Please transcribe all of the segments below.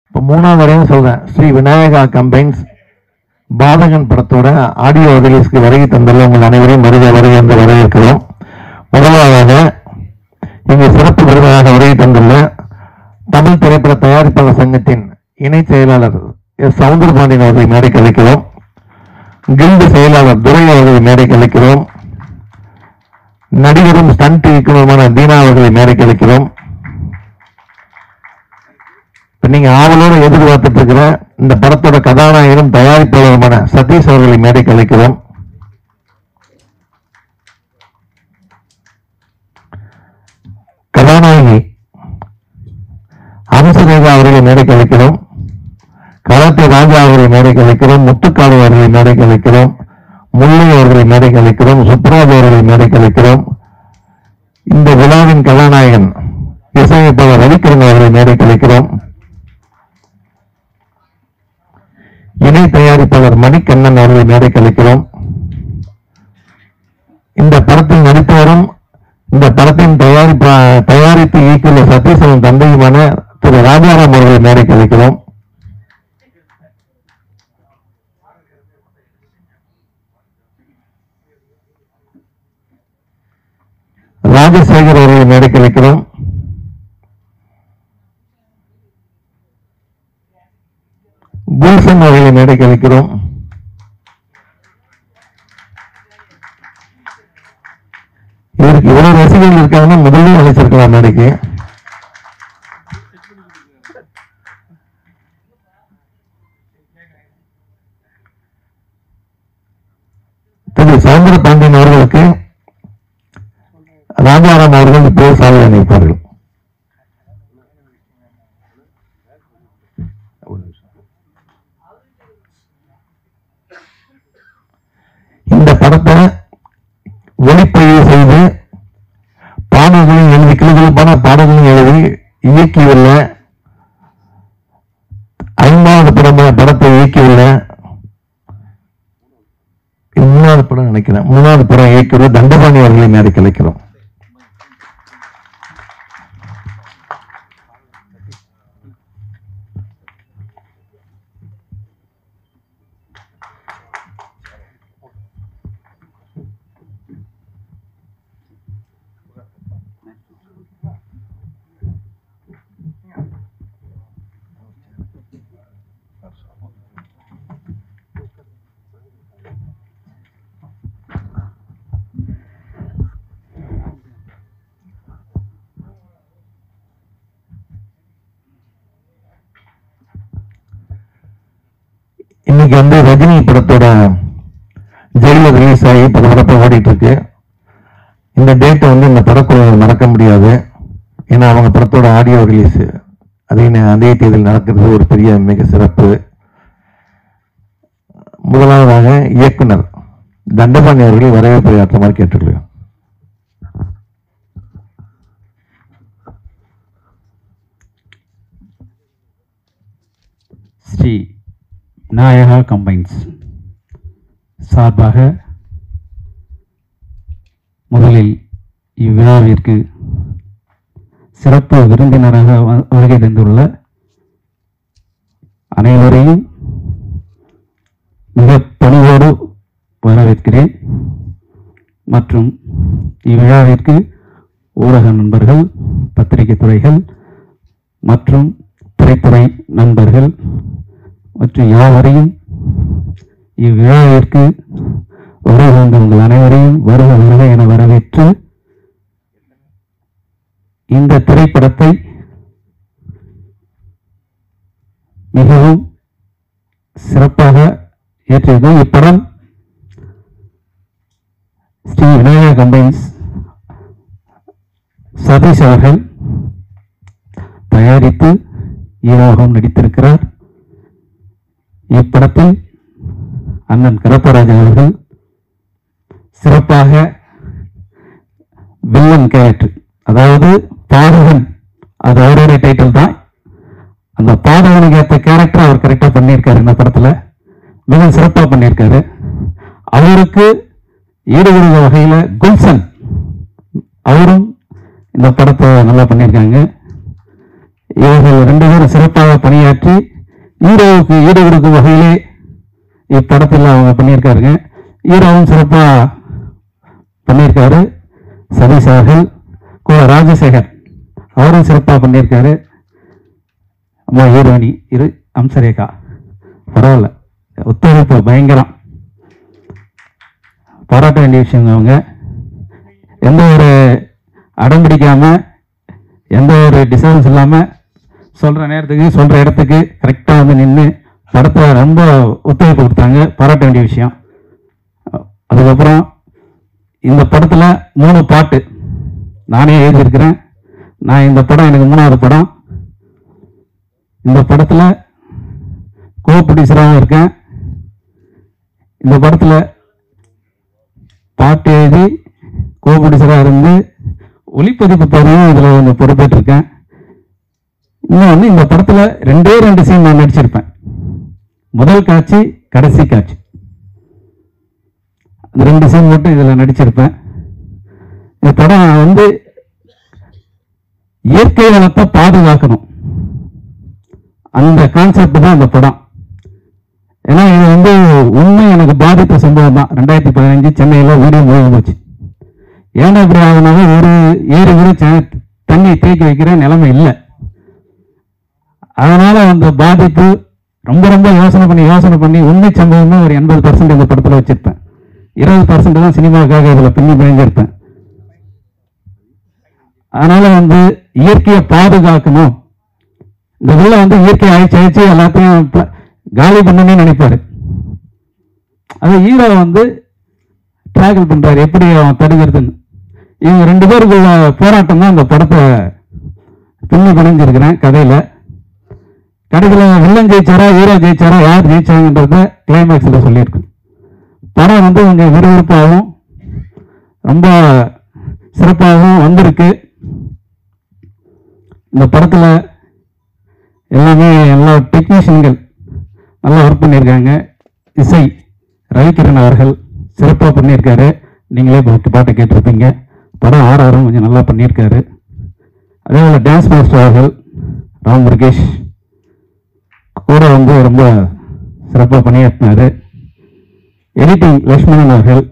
இப்போ மூணாவது வரையும் சொல்றேன் ஸ்ரீ விநாயகா கம்பைன்ஸ் பாதகன் படத்தோட ஆடியோ ரிலீஸ்க்கு வருகை தந்துள்ள உங்கள் அனைவரையும் வருக வருகை என்று வரவேற்கிறோம் முதலாவதாக இங்கு சிறப்பு விருதாக வருகை தந்துள்ள தமிழ் திரைப்பட தயாரிப்பாளர் சங்கத்தின் இணை செயலாளர் எஸ் சவுந்தரபாண்டியன் அவர்களை மேடைக்கு அழைக்கிறோம் கில்டு செயலாளர் துரை அவர்களை மேடைக்கு அழைக்கிறோம் நடிகரும் ஸ்டண்ட் இயக்குனருமான தீனா அவர்களை மேடைக்கு அழைக்கிறோம் இப்ப நீங்க ஆவலோடு எதிர்பார்த்துட்டு இருக்கிற இந்த படத்தோட கதாநாயகனும் தயாரிப்பாளருமான சதீஷ் அவர்களை மேடைக்கு அழைக்கிறோம் கதாநாயகி அம்சரேகா அவர்களை மேடைக்கு அழைக்கிறோம் களத்தை ராஜா அவர்களை மேடைக்கு அழைக்கிறோம் முத்துக்காடு அவர்களை மேடைக்கு அழைக்கிறோம் முல்லை அவர்களை மேடைக்கு அழைக்கிறோம் சுப்ராஜ் அவர்களை மேடைக்கு அழைக்கிறோம் இந்த விழாவின் கதாநாயகன் இசையமைப்பாளர் ரவிக்கிரன் அவர்களை மேடைக்கு அழைக்கிறோம் இணை தயாரிப்பாளர் மணிக்கண்ணன் அவர்களை மேடைக்கு அழைக்கிறோம் இந்த படத்தில் நடித்து வரும் இந்த படத்தின் தயாரிப்பா தயாரித்து இயக்கியுள்ள சதீசன் தந்தையுமான திரு ராஜாராம் அவர்களை மேடைக்கு அழைக்கிறோம் ராஜசேகர் அவர்களை மேடைக்கு அழைக்கிறோம் குல்சன் அவர்களை மேடைக்கு அழைக்கிறோம் இவருக்கு இவ்வளவு ரசிகர்கள் இருக்காங்கன்னா முதல்ல அழைச்சிருக்கலாம் மேடைக்கு திரு சவுந்தர பாண்டியன் அவர்களுக்கு ராஜாராம் அவர்கள் இப்போது சாலை அணிவிப்பார்கள் இந்த படத்தை ஒளிப்பதிவு செய்து பாடல்களையும் எழுதி கிளுகிழப்பான பாடல்களையும் எழுதி இயக்கியுள்ள ஐந்தாவது படமான படத்தை இயக்கியுள்ள இது மூணாவது படம் நினைக்கிறேன் மூணாவது படம் இயக்கியுள்ள தண்டபாணி அவர்களை மேடைக்கு அழைக்கிறோம் இன்னைக்கு வந்து ரஜினி படத்தோட ஜெயில ரிலீஸ் ஆகி பரபரப்பாக ஓடிட்டு இருக்கு இந்த டேட்டை வந்து இந்த படக்குழு மறக்க முடியாது ஏன்னா அவங்க படத்தோட ஆடியோ ரிலீஸ் அதே நே- அதே தேதியில் நடக்கிறது ஒரு பெரிய மிக சிறப்பு முதலாவதாக இயக்குனர் தண்டபாணி அவர்கள் வரவேற்பு ஆற்றுமாறு கேட்டுக்கொள்கிறேன் ஸ்ரீ விநாயகா கம்பைன்ஸ் சார்பாக முதலில் இவ்விழாவிற்கு சிறப்பு விருந்தினராக வ- வருகை தந்துள்ள அனைவரையும் மிக பணிவோடு வரவேற்கிறேன் மற்றும் இவ்விழாவிற்கு ஊடக நண்பர்கள் பத்திரிகை துறைகள் மற்றும் திரைத்துறை நண்பர்கள் மற்றும் யாவரையும் இவ்விழாவிற்கு வருகை வந்த உங்கள் அனைவரையும் வருக வருக என வரவேற்று இந்த திரைப்படத்தை மிகவும் சிறப்பாக ஏற்றியது இப்படம் ஸ்ரீ விநாயகா கம்பைன்ஸ் சதீஷ் அவர்கள் தயாரித்து ஈரோகம் நடித்திருக்கிறார் இப்படத்தில் அண்ணன் கரப்பராஜ் அவர்கள் சிறப்பாக வில்லன் கேரக்டர் அதாவது பாடகன் அது அவருடைய டைட்டில் தான் அந்த பாடகனுக்கு ஏற்ற கேரக்டர் அவர் கரெக்டாக பண்ணியிருக்காரு இந்த படத்தில் மிக சிறப்பாக பண்ணியிருக்காரு அவருக்கு ஈடுபடுற வகையில் குல்சன் அவரும் இந்த படத்தை நல்லா பண்ணியிருக்காங்க இவர்கள் ரெண்டு பேரும் சிறப்பாக பணியாற்றி ஹீரோவுக்கு ஈடு கொடுக்கும் வகையிலே இப்படத்தில் அவங்க பண்ணியிருக்காருங்க ஹீரோவும் சிறப்பாக பண்ணியிருக்காரு சதீஷ் அவர்கள் கோ ராஜசேகர் அவரும் சிறப்பாக பண்ணியிருக்காரு அம்மா ஹீரோனி இரு அம்சரேகா பரவாயில்ல ஒத்துழைப்பு பயங்கரம் பாராட்ட வேண்டிய விஷயங்க அவங்க எந்த ஒரு அடம் பிடிக்காம எந்த ஒரு டிஸ்டர்பன்ஸ் இல்லாமல் சொல்கிற நேரத்துக்கு சொல்கிற இடத்துக்கு கரெக்டாக வந்து நின்று படத்தை ரொம்ப ஒத்துழைப்பு கொடுத்தாங்க பாராட்ட வேண்டிய விஷயம் அதுக்கப்புறம் இந்த படத்தில் மூணு பாட்டு நானே எழுதியிருக்கிறேன் நான் இந்த படம் எனக்கு மூணாவது படம் இந்த படத்தில் கோ ப்ரொடியூசராகவும் இருக்கேன் இந்த படத்தில் பாட்டு எழுதி கோ ப்ரொடியூசராக இருந்து ஒளிப்பதிப்பு துறையும் இதில் கொஞ்சம் பொறுப்பேற்றிருக்கேன் இன்னும் வந்து இந்த படத்தில் ரெண்டே ரெண்டு சீன் நான் நடிச்சிருப்பேன் முதல் காட்சி கடைசி காட்சி அந்த ரெண்டு சீன் மட்டும் இதில் நடிச்சிருப்பேன் இந்த படம் வந்து இயற்கை வளத்தை பாதுகாக்கணும் அந்த கான்செப்ட் தான் இந்த படம் ஏன்னா இது வந்து உண்மை எனக்கு பாதித்த சம்பவம் தான் ரெண்டாயிரத்தி பதினஞ்சு சென்னையில் வீடு மூழ்கி போச்சு ஏன்னா இப்படி ஆகுனாலும் ஒரு ஏரி கூட சே- தண்ணி தேக்கி வைக்கிற நிலைமை இல்லை அதனால அந்த பாதிப்பு ரொம்ப ரொம்ப யோசனை பண்ணி யோசனை பண்ணி உண்மை சம்பவம் தான் ஒரு எண்பது பர்சன்ட் இந்த படத்தில் வச்சிருப்பேன் இருபது பர்சன்ட் தான் சினிமாவுக்காக இதில் பின்னி பிணைஞ்சிருப்பேன் அதனால வந்து இயற்கையை பாதுகாக்கணும் இந்த உள்ள வந்து இயற்கை அழிச்சு அழிச்சு எல்லாத்தையும் ப- காலி பண்ணணும்னு நினைப்பாரு அது ஹீரோ வந்து டிராவல் பண்றாரு எப்படி அவன் தடுக்கிறதுன்னு இவங்க ரெண்டு பேருக்குள்ள போராட்டம் தான் இந்த படத்தை பின்னி பிணைஞ்சிருக்கிறேன் கதையில கடைசியில் வில்லன் ஜெயிச்சாரா ஹீரோ ஜெயிச்சாரா யார் ஜெயிச்சாங்கன்றத கிளைமேக்ஸில் சொல்லியிருக்கு படம் வந்து கொஞ்சம் விறுவிறுப்பாகவும் ரொம்ப சிறப்பாகவும் வந்திருக்கு இந்த படத்தில் எல்லாமே எல்லா டெக்னீஷியன்கள் நல்லா ஒர்க் பண்ணியிருக்காங்க இசை ரவிகிரண் அவர்கள் சிறப்பாக பண்ணியிருக்காரு நீங்களே இப்போ பாட்டை கேட்டிருப்பீங்க படம் ஆர்ஆரும் கொஞ்சம் நல்லா பண்ணியிருக்காரு அதே போல் டான்ஸ் மாஸ்டர் அவர்கள் ராம் முருகேஷ் கூட வந்து ரொம்ப சிறப்பாக பணியாற்றினாரு எடிட்டிங் லக்ஷ்மணன் அவர்கள்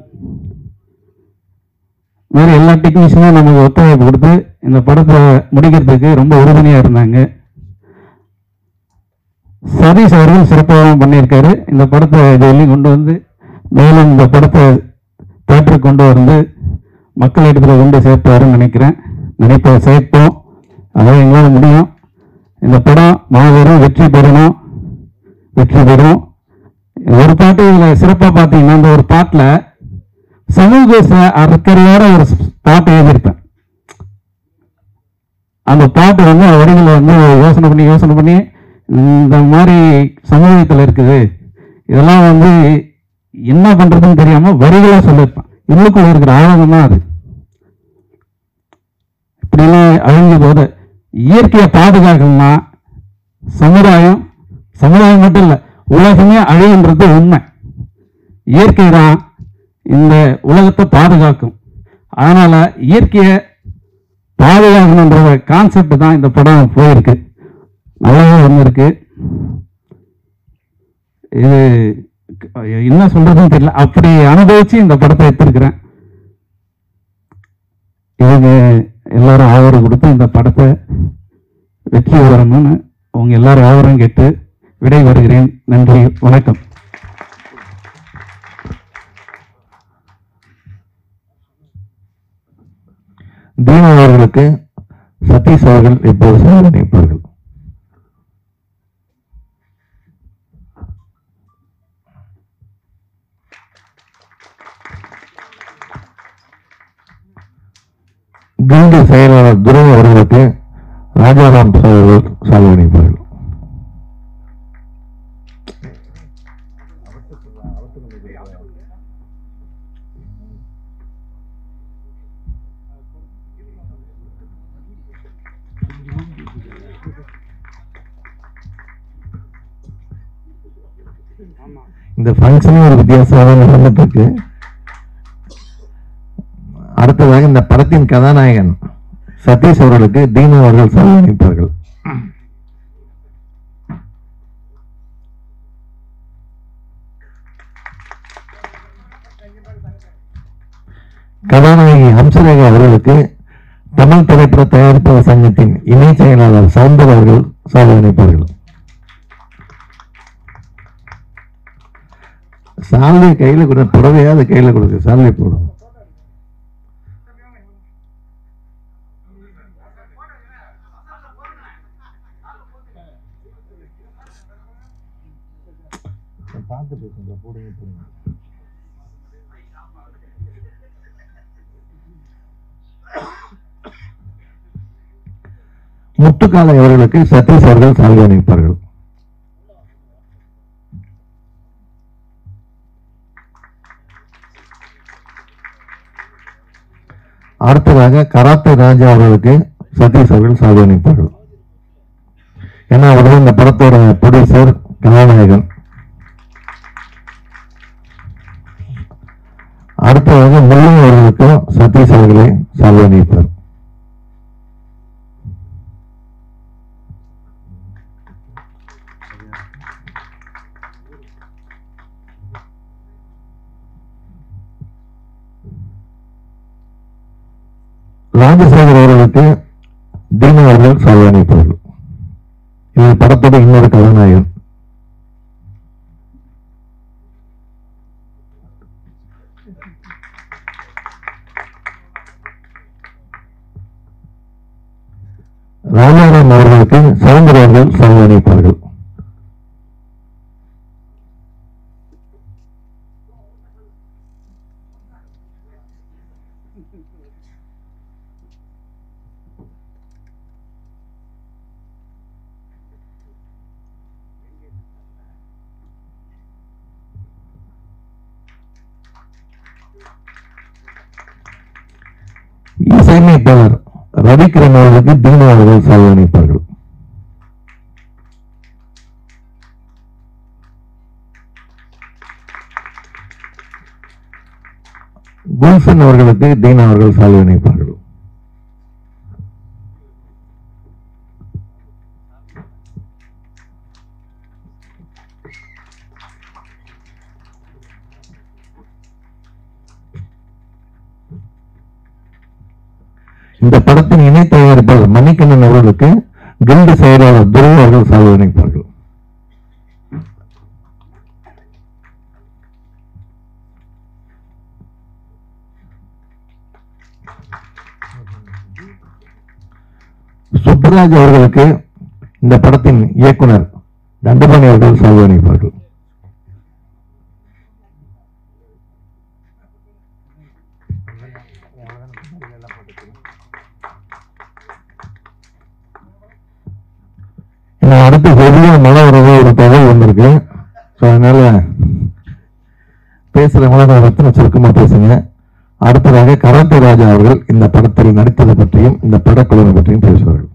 இந்த மாதிரி எல்லா டெக்னீஷியனும் நமக்கு ஒத்துழைப்பு கொடுத்து இந்த படத்தை முடிக்கிறதுக்கு ரொம்ப உறுதுணையாக இருந்தாங்க சதீஷ் அவர்கள் சிறப்பாகவும் பண்ணியிருக்காரு இந்த படத்தை டெய்லியும் கொண்டு வந்து மேலும் இந்த படத்தை தேட்டருக்கு கொண்டு வந்து மக்கள் இடத்துல கொண்டு சேர்ப்பாருன்னு நினைக்கிறேன் நினைப்ப சேர்ப்போம் அதாவது எங்களால் முடியும் இந்த படம் மாபெரும் வெற்றி பெறணும் வெற்றி பெறும் ஒரு பாட்டு இதில் சிறப்பாக பார்த்தீங்கன்னா இந்த ஒரு பாட்டில் சமூக ச- அக்கறையோட ஒரு ஸ்- பாட்டு எழுதியிருப்பேன் அந்த பாட்டு வந்து வரிகளை வந்து யோசனை பண்ணி யோசனை பண்ணி இந்த மாதிரி சமூகத்தில் இருக்குது இதெல்லாம் வந்து என்ன பண்றதுன்னு தெரியாம வரிகளா சொல்லியிருப்பேன் உள்ளுக்குள்ள இருக்கிற ஆழம் தான் அது இப்படிலாம் அழிஞ்ச போது இயற்கையை பாதுகாக்கணும்னா சமுதாயம் சமுதாயம் மட்டும் இல்லை உலகமே அழியுன்றது உண்மை இயற்கை தான் இந்த உலகத்தை பாதுகாக்கும் அதனால இயற்கையை பாதுகாக்கணுன்ற கான்செப்ட் தான் இந்த படம் போயிருக்கு நல்லாவே வந்திருக்கு இது என்ன சொல்றதுன்னு தெரியல அப்படி அனுபவிச்சு இந்த படத்தை எடுத்திருக்கிறேன் இவங்க எல்லாரும் ஆதரவு கொடுத்து இந்த படத்தை வெற்றி பெறணும்னு உங்க எல்லாரும் ஆதரவும் கேட்டு விடை வருகிறேன் நன்றி வணக்கம் தீனா அவர்களுக்கு சதீஷ் அவர்கள் இப்போது சார் நினைப்பார்கள் கில்டு செயலாளர் துருவ அவர்களுக்கு ராஜாராம் சார் அவர்கள் சால்வை அணிப்பார்கள் இந்த ஃபங்க்ஷனும் ஒரு வித்தியாசமாக நடந்துட்டு இருக்கு அடுத்ததாக இந்த படத்தின் கதாநாயகன் சதீஷ் அவர்களுக்கு தீனா அவர்கள் சால்வை அணிப்பார்கள் கதாநாயகி ஹம்சரேகா அவர்களுக்கு தமிழ் திரைப்பட தயாரிப்பாளர் சங்கத்தின் இணை செயலாளர் சவுந்தர் அவர்கள் சாதனைப்பார்கள் சால்வை கையில கொடு புடவையாவது கையில கொடுக்கு சால்வை போடும் பார்த்து பேசுங்க போடுங்க போடுங்க முத்துக்காலை அவர்களுக்கு சதீஷ் அவர்கள் சால்வை அணிவிப்பார்கள் அடுத்ததாக கராத்தே ராஜா அவர்களுக்கு சதீஷ் அவர்கள் சால்வை அணிவிப்பார்கள் ஏன்னா அவர்கள் இந்த படத்தோட ப்ரொடியூசர் கதாநாயகன் அடுத்ததாக முல்லை அவர்களுக்கும் சதீஷ் அவர்களே சால்வை அணிவிப்பார் ராஜசேகர் அவர்களுக்கு தீனா அவர்கள் சால்வை அணிவிப்பார்கள் இது படத்தோட இன்னொரு கதாநாயகன் ராஜாராம் அவர்களுக்கு சவுந்தர் அவர்கள் சால்வை அணிவிப்பார்கள் இசையமைப்பாளர் ரவிக்கிரண் அவர்களுக்கு தீனா அவர்கள் சால்வை அணிவிப்பார்கள் குல்சன் அவர்களுக்கு தீனா அவர்கள் சால்வை அணிவிப்பார்கள் இந்த படத்தின் இணை தயாரிப்பாளர் மணிகண்ணன் அவர்களுக்கு கில்டு செயலாளர் துரை அவர்கள் சால்வை அணிவிப்பார்கள் சுப்பராஜ் அவர்களுக்கு இந்த படத்தின் இயக்குனர் தண்டபாணி அவர்கள் சால்வை அணிவிப்பார்கள் இன்னும் அடுத்து பெரிய மழை வரதோ ஒரு தகவல் வந்திருக்கு ஸோ அதனால பேசுறவங்கள ரத்தன சுருக்கமா பேசுங்க அடுத்ததாக கராத்தே ராஜா அவர்கள் இந்த படத்தில் நடித்ததை பற்றியும் இந்த படக்குழுவை பற்றியும் பேசுவார்கள்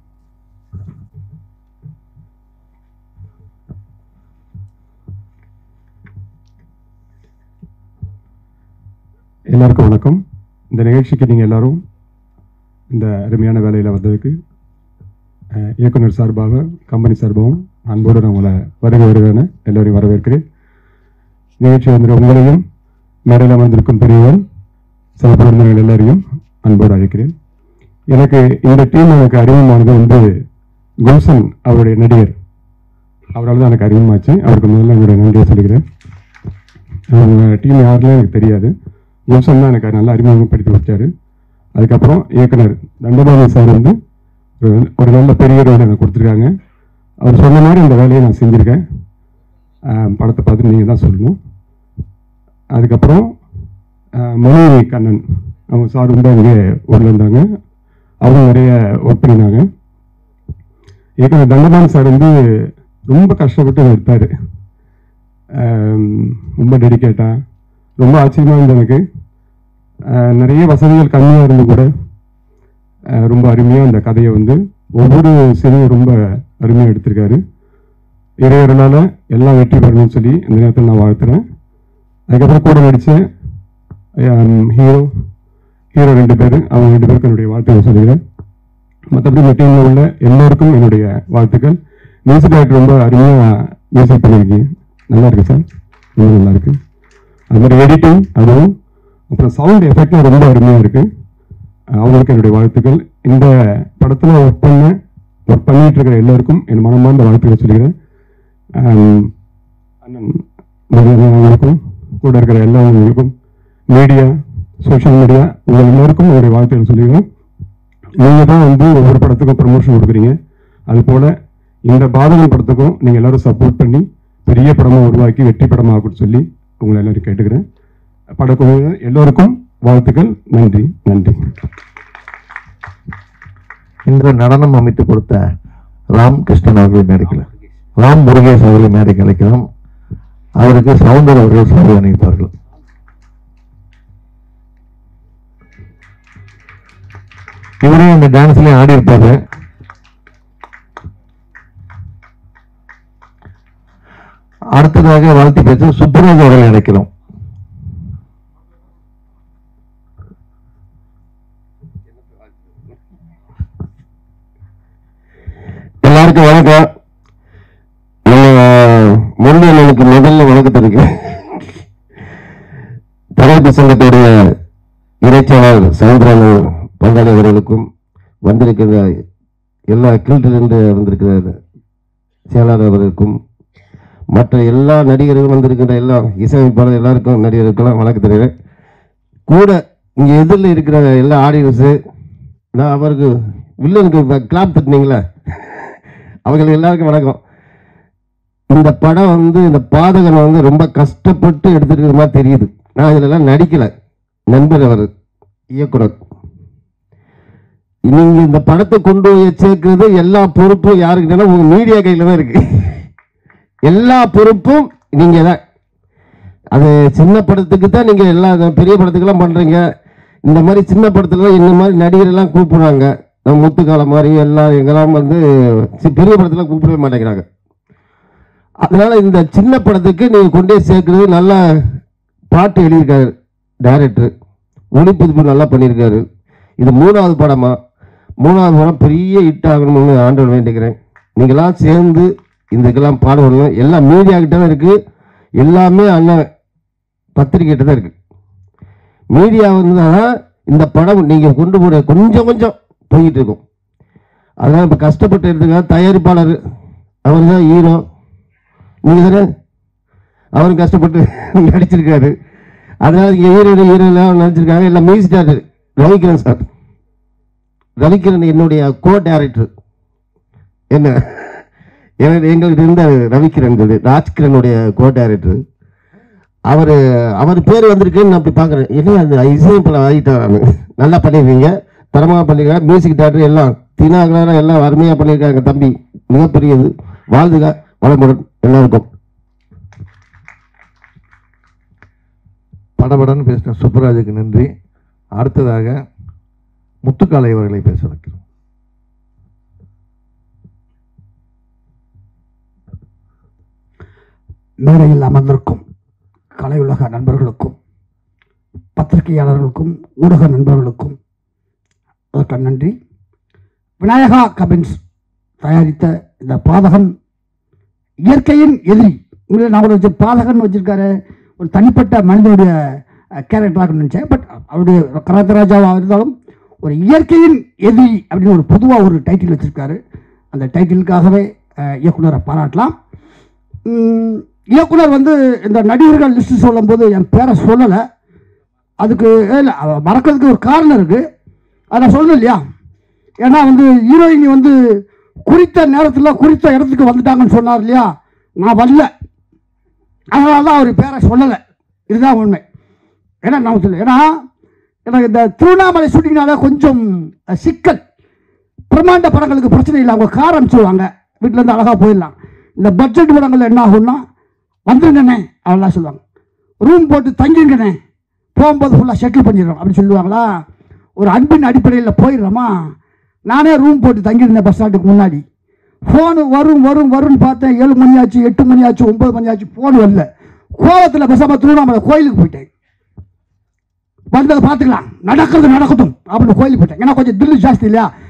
எல்லாருக்கும் வணக்கம் இந்த நிகழ்ச்சிக்கு நீங்கள் எல்லாரும் இந்த அருமையான வேலையில் வந்ததுக்கு அஹ், இயக்குனர் சார்பாக கம்பெனி சார்பாகவும் அன்போடு நான் உங்களை வருக வருவேன்னு எல்லோரையும் வரவேற்கிறேன் நிகழ்ச்சி வந்து உங்களையும் மேடையில் அமர்ந்திருக்கும் பெரியவன் சகப்பிறந்தவர்கள் எல்லாரையும் அன்போடு அழைக்கிறேன் எனக்கு இந்த டீம் எனக்கு அறிமுகமானது வந்து குல்சன் அவருடைய நடிகர் அவரால் தான் எனக்கு அறிமுகமாச்சு அவருக்கு முதல்ல என்னுடைய நன்றியை சொல்லிக்கிறேன் அவங்க டீம் யாருன்னு எனக்கு தெரியாது குல்சன் தான் எனக்கு நல்லா அறிமுகப்படுத்தி வச்சாரு அதுக்கப்புறம் இயக்குனர் தண்டபாணி சார் வந்து ஒரு ஒரு நல்ல பெரிய ரோல் எனக்கு கொடுத்துருக்காங்க அவர் சொன்ன மாதிரி அந்த வேலையை நான் செஞ்சுருக்கேன் ஆஹ் படத்தை பார்த்து நீங்கள் தான் சொல்லணும் அதுக்கப்புறம் ஆஹ் மணி கண்ணன் அவங்க சார் வந்து இங்கே ஊரில் இருந்தாங்க அவங்க நிறைய ஒர்க் பண்ணினாங்க இயக்குனர் தண்டபாணி சார் வந்து ரொம்ப கஷ்டப்பட்டு அதை எடுத்தார் ரொம்ப டெடிக்கேட்டாக ரொம்ப ஆச்சரியமாக இருந்தது எனக்கு ஆஹ் நிறைய வசதிகள் கம்மியாக இருந்து கூட ஆஹ் ரொம்ப அருமையாக அந்த கதையை வந்து ஒவ்வொரு சீனையும் ரொம்ப அருமையாக எடுத்திருக்காரு இறைவர்களால் எல்லாம் வெற்றி பெறணும்னு சொல்லி இந்த நேரத்தில் நான் வாழ்த்துறேன் அதுக்கப்புறம் கூட நடித்த ஹீரோ ஹீரோ ரெண்டு பேர் அவங்க ரெண்டு பேருக்கு என்னுடைய வாழ்த்துக்களை சொல்லிக்கிறேன் மற்றபடி இந்த டீமில் உள்ள எல்லோருக்கும் என்னுடைய வாழ்த்துக்கள் மியூசிக் டைரக்டர் ரொம்ப அருமையாக மியூசிக் பண்ணியிருக்கீங்க நல்லா இருக்கு சார் ரொம்ப நல்லா இருக்கு அது மாதிரி எடிட்டிங் அதுவும் அப்புறம் சவுண்ட் எஃபெக்ட்டும் ரொம்ப அருமையாக இருக்கு அஹ் அவங்களுக்கு என்னுடைய வாழ்த்துக்கள் இந்த படத்தில் ஒர்க் பண்ண ஒர்க் பண்ணிட்டு இருக்கிற எல்லோருக்கும் என் மனமார்ந்த வாழ்த்துக்களை சொல்லிக்கிறேன் அஹ் அண்ணன் மரியாதை அவங்களுக்கும் கூட இருக்கிற எல்லாருக்கும் மீடியா சோஷியல் மீடியா உங்கள் எல்லோருக்கும் என்னுடைய வாழ்த்துக்கள் சொல்லிக்கிறேன் நீங்கள் தான் வந்து ஒவ்வொரு படத்துக்கும் ப்ரமோஷன் கொடுக்குறீங்க அது போல் இந்த பாதகன் படத்துக்கும் நீங்கள் எல்லாரும் சப்போர்ட் பண்ணி பெரிய படமாக உருவாக்கி வெற்றி படமாகணும்னு சொல்லி உங்களை எல்லாரும் கேட்டுக்கிறேன் படக்குழுவினர் எல்லோருக்கும் வாழ்த்துக்கள் நன்றி நன்றி இன்று நடனம் அமைத்து கொடுத்த ராம் கிருஷ்ணன் அவர்களை மேடைக்கலாம் ராம் முருகேஷ் அவர்களை மேடைக்கு அழைக்கலாம் அவருக்கு சவுந்தர் அவர்கள் சாலை அணிவிப்பார்கள் இவரே இந்த டான்ஸ்லயும் ஆடி இருப்பாரு அடுத்ததாக வாழ்த்து பேச சுப்ராஜ் அவர்களை அழைக்கிறோம் எல்லாருக்கும் வணக்கம் முன்னே எனக்கு முதல்ல வணக்கத்தை இருக்கு தரப்பு சங்கத்துடைய இறைச்சாளர் சவுந்தரன் பங்காளி அவர்களுக்கும் வந்திருக்கிற எல்லா கீழ்த்திலிருந்து வந்திருக்கிற செயலாளர் அவர்களுக்கும் மற்ற எல்லா நடிகர்களும் வந்திருக்கிற எல்லா இசையமைப்பாளர் எல்லாருக்கும் நடிகர்களுக்கெல்லாம் வணக்கம் தெரிகிறேன் கூட இங்கே எதிரில் இருக்கிற எல்லா ஆடியன்ஸு நான் அவருக்கு வில்லனுக்கு கிளாப் தட்டினீங்களா அவங்களுக்கு எல்லாருக்கும் வணக்கம் இந்த படம் வந்து இந்த பாதகன் வந்து ரொம்ப கஷ்டப்பட்டு எடுத்துருக்கிற மாதிரி தெரியுது நான் இதுலலாம் நடிக்கலை நண்பர் அவர் இயக்குனர் நீங்க இந்த படத்தை கொண்டு போய் சேர்க்கிறது எல்லா பொறுப்பும் யாருக்கிட்டனா உங்க மீடியா கையில தான் இருக்கு எல்லா பொறுப்பும் நீங்க தான் அது சின்ன படத்துக்கு தான் நீங்க எல்லா பெரிய படத்துக்கெல்லாம் பண்றீங்க இந்த மாதிரி சின்ன படத்துல இந்த மாதிரி நடிகர் எல்லாம் கூப்பிடுறாங்க நம்ம முத்துக்காலம் மாதிரி எல்லாம் எங்கெல்லாம் வந்து சி- பெரிய படத்துல கூப்பிடவே மாட்டேங்கிறாங்க அதனால இந்த சின்ன படத்துக்கு நீங்க கொண்டு போய் சேர்க்கிறது நல்ல பாட்டு எழுதியிருக்காரு டைரக்டர் ஒளிப்பதிப்பு நல்லா பண்ணியிருக்காரு இது மூணாவது படமா மூணாவது படம் பெரிய ஹிட் ஆகணும்னு ஆண்டவர் வேண்டிக்கிறேன் நீங்களாம் சேர்ந்து இதுக்கெல்லாம் பாடுபடணும் எல்லாம் மீடியா கிட்ட தான் இருக்கு எல்லாமே அண்ணன் பத்திரிக்கிட்ட தான் இருக்கு மீடியா வந்தால் இந்த படம் நீங்கள் கொண்டு போகிற கொஞ்சம் கொஞ்சம் போய்கிட்டு இருக்கும் அதனால் இப்போ கஷ்டப்பட்டு எடுத்துக்க தயாரிப்பாளர் அவர் தான் ஹீரோ நீங்கள் தானே அவரும் கஷ்டப்பட்டு நடிச்சிருக்காரு அதனால் இங்கே ஹீரோ ஹீரோலாம் நடிச்சிருக்காங்க எல்லாம் music director Ravikiran sir Ravikiran என்னுடைய கோ டைரக்டர் என்ன எனக்கு எங்களுக்கு இருந்த ரவிகிரண் சொல்லி ராஜ்கிரனுடைய கோ டைரக்டர் அவர் அவர் பேர் வந்திருக்குன்னு நான் அப்படி பார்க்குறேன் என்ன அந்த இசையமைப்பில் ஆகிட்டாரு நல்லா பண்ணியிருக்கீங்க தரமாக பண்ணியிருக்காங்க மியூசிக் டேரக்டர் எல்லாம் தினாகலாம் எல்லாம் அருமையாக பண்ணியிருக்காங்க தம்பி மிகப்பெரியது வாழ்ந்துக வளமுடன் எல்லாருக்கும் படபடன்னு பேசின சுப்பராஜுக்கு நன்றி அடுத்ததாக முத்துக்காலை அவர்களை பேச வைக்கிறோம் மேடையில் அமர்ந்திருக்கும் கலை உலக நண்பர்களுக்கும் பத்திரிகையாளர்களுக்கும் ஊடக நண்பர்களுக்கும் அதற்கு நன்றி விநாயகா கபின்ஸ் தயாரித்த இந்த பாதகன் இயற்கையின் எதிரி உங்களை நான் கூட வச்ச பாதகன் வச்சிருக்காரு ஒரு தனிப்பட்ட மனிதனுடைய கேரக்டராக நினச்சேன் பட் அவருடைய கராத்தராஜாவாக இருந்தாலும் ஒரு இயற்கையின் எதிரி அப்படின்னு ஒரு பொதுவாக ஒரு டைட்டில் வச்சிருக்காரு அந்த டைட்டிலுக்காகவே அஹ், இயக்குனரை பாராட்டலாம் உம், இயக்குனர் வந்து இந்த நடிகர்கள் லிஸ்ட் சொல்லும்போது என் பேரை சொல்லலை அதுக்கு இல்லை மறக்கிறதுக்கு ஒரு காரணம் இருக்குது அதை நான் சொல்லணும் இல்லையா ஏன்னா வந்து ஹீரோயினி வந்து குறித்த நேரத்தில் குறித்த இடத்துக்கு வந்துட்டாங்கன்னு சொன்னார் இல்லையா நான் வரல அதனால தான் அவர் பேரை சொல்லலை இதுதான் உண்மை ஏன்னா நான் சொல்ல ஏன்னா எனக்கு இந்த திருவண்ணாமலை ஷூட்டிங்னால கொஞ்சம் அஹ், சிக்கல் பிரம்மாண்ட படங்களுக்கு பிரச்சனை இல்லை அவங்க கார் அனுப்பிச்சுடுவாங்க வீட்டிலேருந்து அழகாக போயிடலாம் இந்த பட்ஜெட் படங்கள் என்ன ஆகும்னா வந்துருங்கண்ணே அவெல்லாம் சொல்லுவாங்க ரூம் போட்டு தங்கிருங்கண்ணே போகும்போது ஃபுல்லாக செட்டில் பண்ணிடுறோம் அப்படின்னு சொல்லுவாங்களா ஒரு அன்பின் அடிப்படையில் போயிடுறோமா நானே ரூம் போட்டு தங்கியிருந்தேன் பஸ் ஸ்டாண்டுக்கு முன்னாடி ஃபோனு வரும் வரும் வரும்னு பார்த்தேன் ஏழு மணி ஆச்சு எட்டு மணி ஆச்சு ஒன்பது மணி ஆச்சு ஃபோன் வரல கோவத்தில் பேசாமல் திருவண்ணாமலை கோயிலுக்கு போயிட்டேன் வந்ததை பார்த்துக்கலாம் நடக்கிறது நடக்கட்டும் அப்படின்னு கோயிலுக்கு போயிட்டேன் ஏன்னா கொஞ்சம் தில்லு ஜாஸ்தி இல்லையா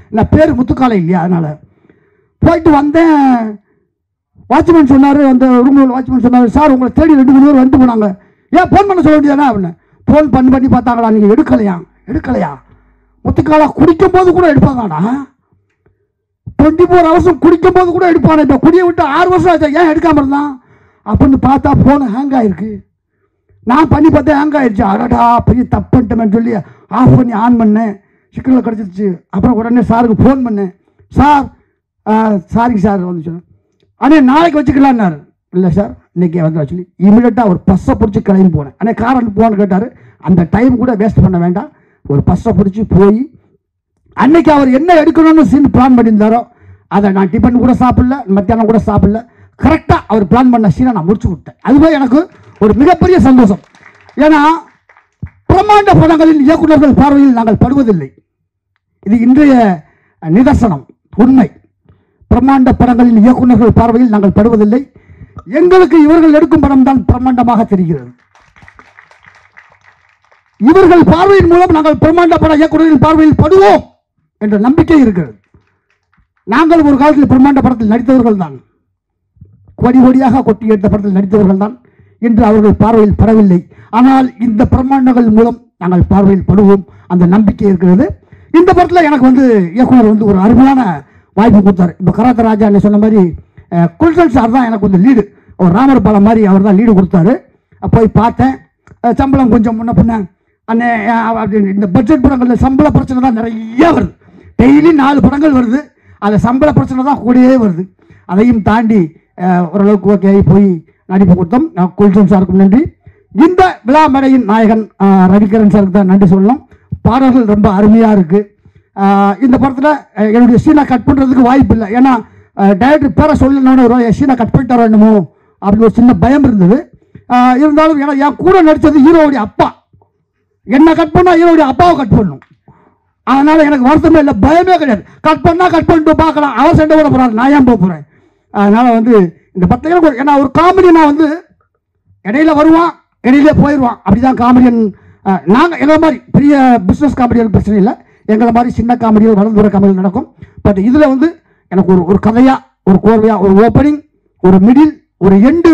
நான் பேர் முத்துக்காலை இல்லையா அதனால் போயிட்டு வந்தேன் வாட்ச்மேன் சொன்னார் அந்த ரூமில் வாட்ச்மேன் சொன்னார் சார் உங்களை தேடி ரெண்டு மூணு பேர் வந்துட்டு போனாங்க ஏன் ஃபோன் பண்ண சொல்ல வேண்டியதானே அப்படின்னு ஃபோன் பண்ணி பண்ணி பார்த்தாங்களா நீங்கள் எடுக்கலையா எடுக்கலையா முத்துக்காலா குடிக்கும் போது கூட எடுப்பாங்கடா டுவெண்ட்டி ஃபோர் ஹவர்ஸும் குடிக்கும் போது கூட எடுப்பானே இப்போ குடியை விட்டு ஆறு வருஷம் ஆச்சு ஏன் எடுக்காமல் இருந்தான் அப்படின்னு பார்த்தா ஃபோன் ஹேங் ஆயிருக்கு நான் பண்ணி பார்த்தா ஹேங் ஆயிடுச்சு அடடா பெரிய தப்புன்ட்டேன்னு சொல்லி ஆஃப் பண்ணி ஆன் பண்ணேன் சிக்கனில் கிடச்சிருச்சு அப்புறம் உடனே சாருக்கு ஃபோன் பண்ணேன் சார் சாரிங்க சார் வந்து சொன்னேன் அண்ணே நாளைக்கு வச்சுக்கலான்னாரு இல்லை சார் இன்னைக்கு வந்து சொல்லி இமீடியட்டாக ஒரு பஸ்ஸை பிடிச்சி கிளம்பி போனேன் அண்ணே காரன் போன்னு கேட்டார் அந்த டைம் கூட வேஸ்ட் பண்ண வேண்டாம் ஒரு பஸ்ஸை பிடிச்சி போய் அன்னைக்கு அவர் என்ன எடுக்கணும்னு சீன் பிளான் பண்ணியிருந்தாரோ அதை நான் டிஃபன் கூட சாப்பிடல மத்தியானம் கூட சாப்பிடல கரெக்டாக அவர் பிளான் பண்ண சீனை நான் முடிச்சு விட்டேன் அதுவே எனக்கு ஒரு மிகப்பெரிய சந்தோஷம் ஏன்னா பிரம்மாண்ட படங்களில் இயக்குநர்கள் பார்வையில் நாங்கள் படுவதில்லை இது இன்றைய நிதர்சனம் உண்மை பிரம்மாண்ட படங்களில் இயக்குநர்கள் பார்வையில் நாங்கள் படுவதில்லை எங்களுக்கு இவர்கள் எடுக்கும் படம் தான் பிரம்மாண்டமாக தெரிகிறது இவர்கள் பார்வையின் மூலம் நாங்கள் பிரம்மாண்ட பட இயக்குநரின் பார்வையில் படுவோம் என்ற நம்பிக்கை இருக்கிறது நாங்கள் ஒரு காலத்தில் பிரம்மாண்ட படத்தில் நடித்தவர்கள் தான் கோடி கோடியாக கொட்டி எடுத்த படத்தில் நடித்தவர்கள் தான் இன்று அவர்கள் பார்வையில் படவில்லை ஆனால் இந்த பிரம்மாண்டங்கள் மூலம் நாங்கள் பார்வையில் படுவோம் அந்த நம்பிக்கை இருக்கிறது இந்த படத்தில் எனக்கு வந்து இயக்குனர் வந்து ஒரு அருமையான வாய்ப்பு கொடுத்தாரு இப்போ கராத்த ராஜா என்ன சொன்ன மாதிரி அஹ், குல்சன் சார் தான் எனக்கு வந்து லீடு ஒரு ராமர் பாலம் மாதிரி அவர் தான் லீடு கொடுத்தாரு அஹ் போய் பார்த்தேன் அஹ், சம்பளம் கொஞ்சம் முன்ன பின்ன அண்ணே அஹ், அப்படின்னு இந்த பட்ஜெட் படங்களில் சம்பள பிரச்சனை தான் நிறைய வருது டெய்லி நாலு படங்கள் வருது அந்த சம்பள பிரச்சனை தான் கூடயே வருது அதையும் தாண்டி அஹ், ஓரளவுக்கு ஓகே போய் நடிப்பு கொடுத்தோம் அஹ், குல்சன் சாருக்கும் நன்றி இந்த விழா மேடையின் நாயகன் அஹ், ரவிகரன் சாருக்கு தான் நன்றி சொல்லணும் பாடல்கள் ரொம்ப அருமையாக இருக்குது இந்த படத்தில் என்னுடைய சீனை கட் பண்ணுறதுக்கு வாய்ப்பு இல்லை ஏன்னா டைரக்டர் பேரை சொல்லணும்னு சீனை கட் பண்ணிட்டு வரணுமோ அப்படின்னு ஒரு சின்ன பயம் இருந்தது அஹ், இருந்தாலும் ஏன்னா என் கூட நடித்தது ஹீரோவுடைய அப்பா என்ன கட் பண்ணால் ஹீரோவுடைய அப்பாவை கட் பண்ணும் அதனால எனக்கு வருத்தமே இல்லை பயமே கிடையாது கட் பண்ணா கட் பண்ணிட்டு பார்க்கலாம் அவர் சண்டை கூட போறாரு நான் ஏன் போக போறேன் அதனால வந்து இந்த பத்து கிலோ ஏன்னா ஒரு காமெடி நான் வந்து இடையில வருவான் இடையில போயிடுவான் அப்படிதான் காமெடியன் நாங்கள் எங்களை மாதிரி பெரிய பிஸ்னஸ் காமெடியன் பிரச்சனை இல்லை எங்களை மாதிரி சின்ன காமெடியல் வளர்ந்து வர காமெடி நடக்கும் பட் இதில் வந்து எனக்கு ஒரு ஒரு கதையாக ஒரு கோர்வையாக ஒரு ஓப்பனிங் ஒரு மிடில் ஒரு எண்டு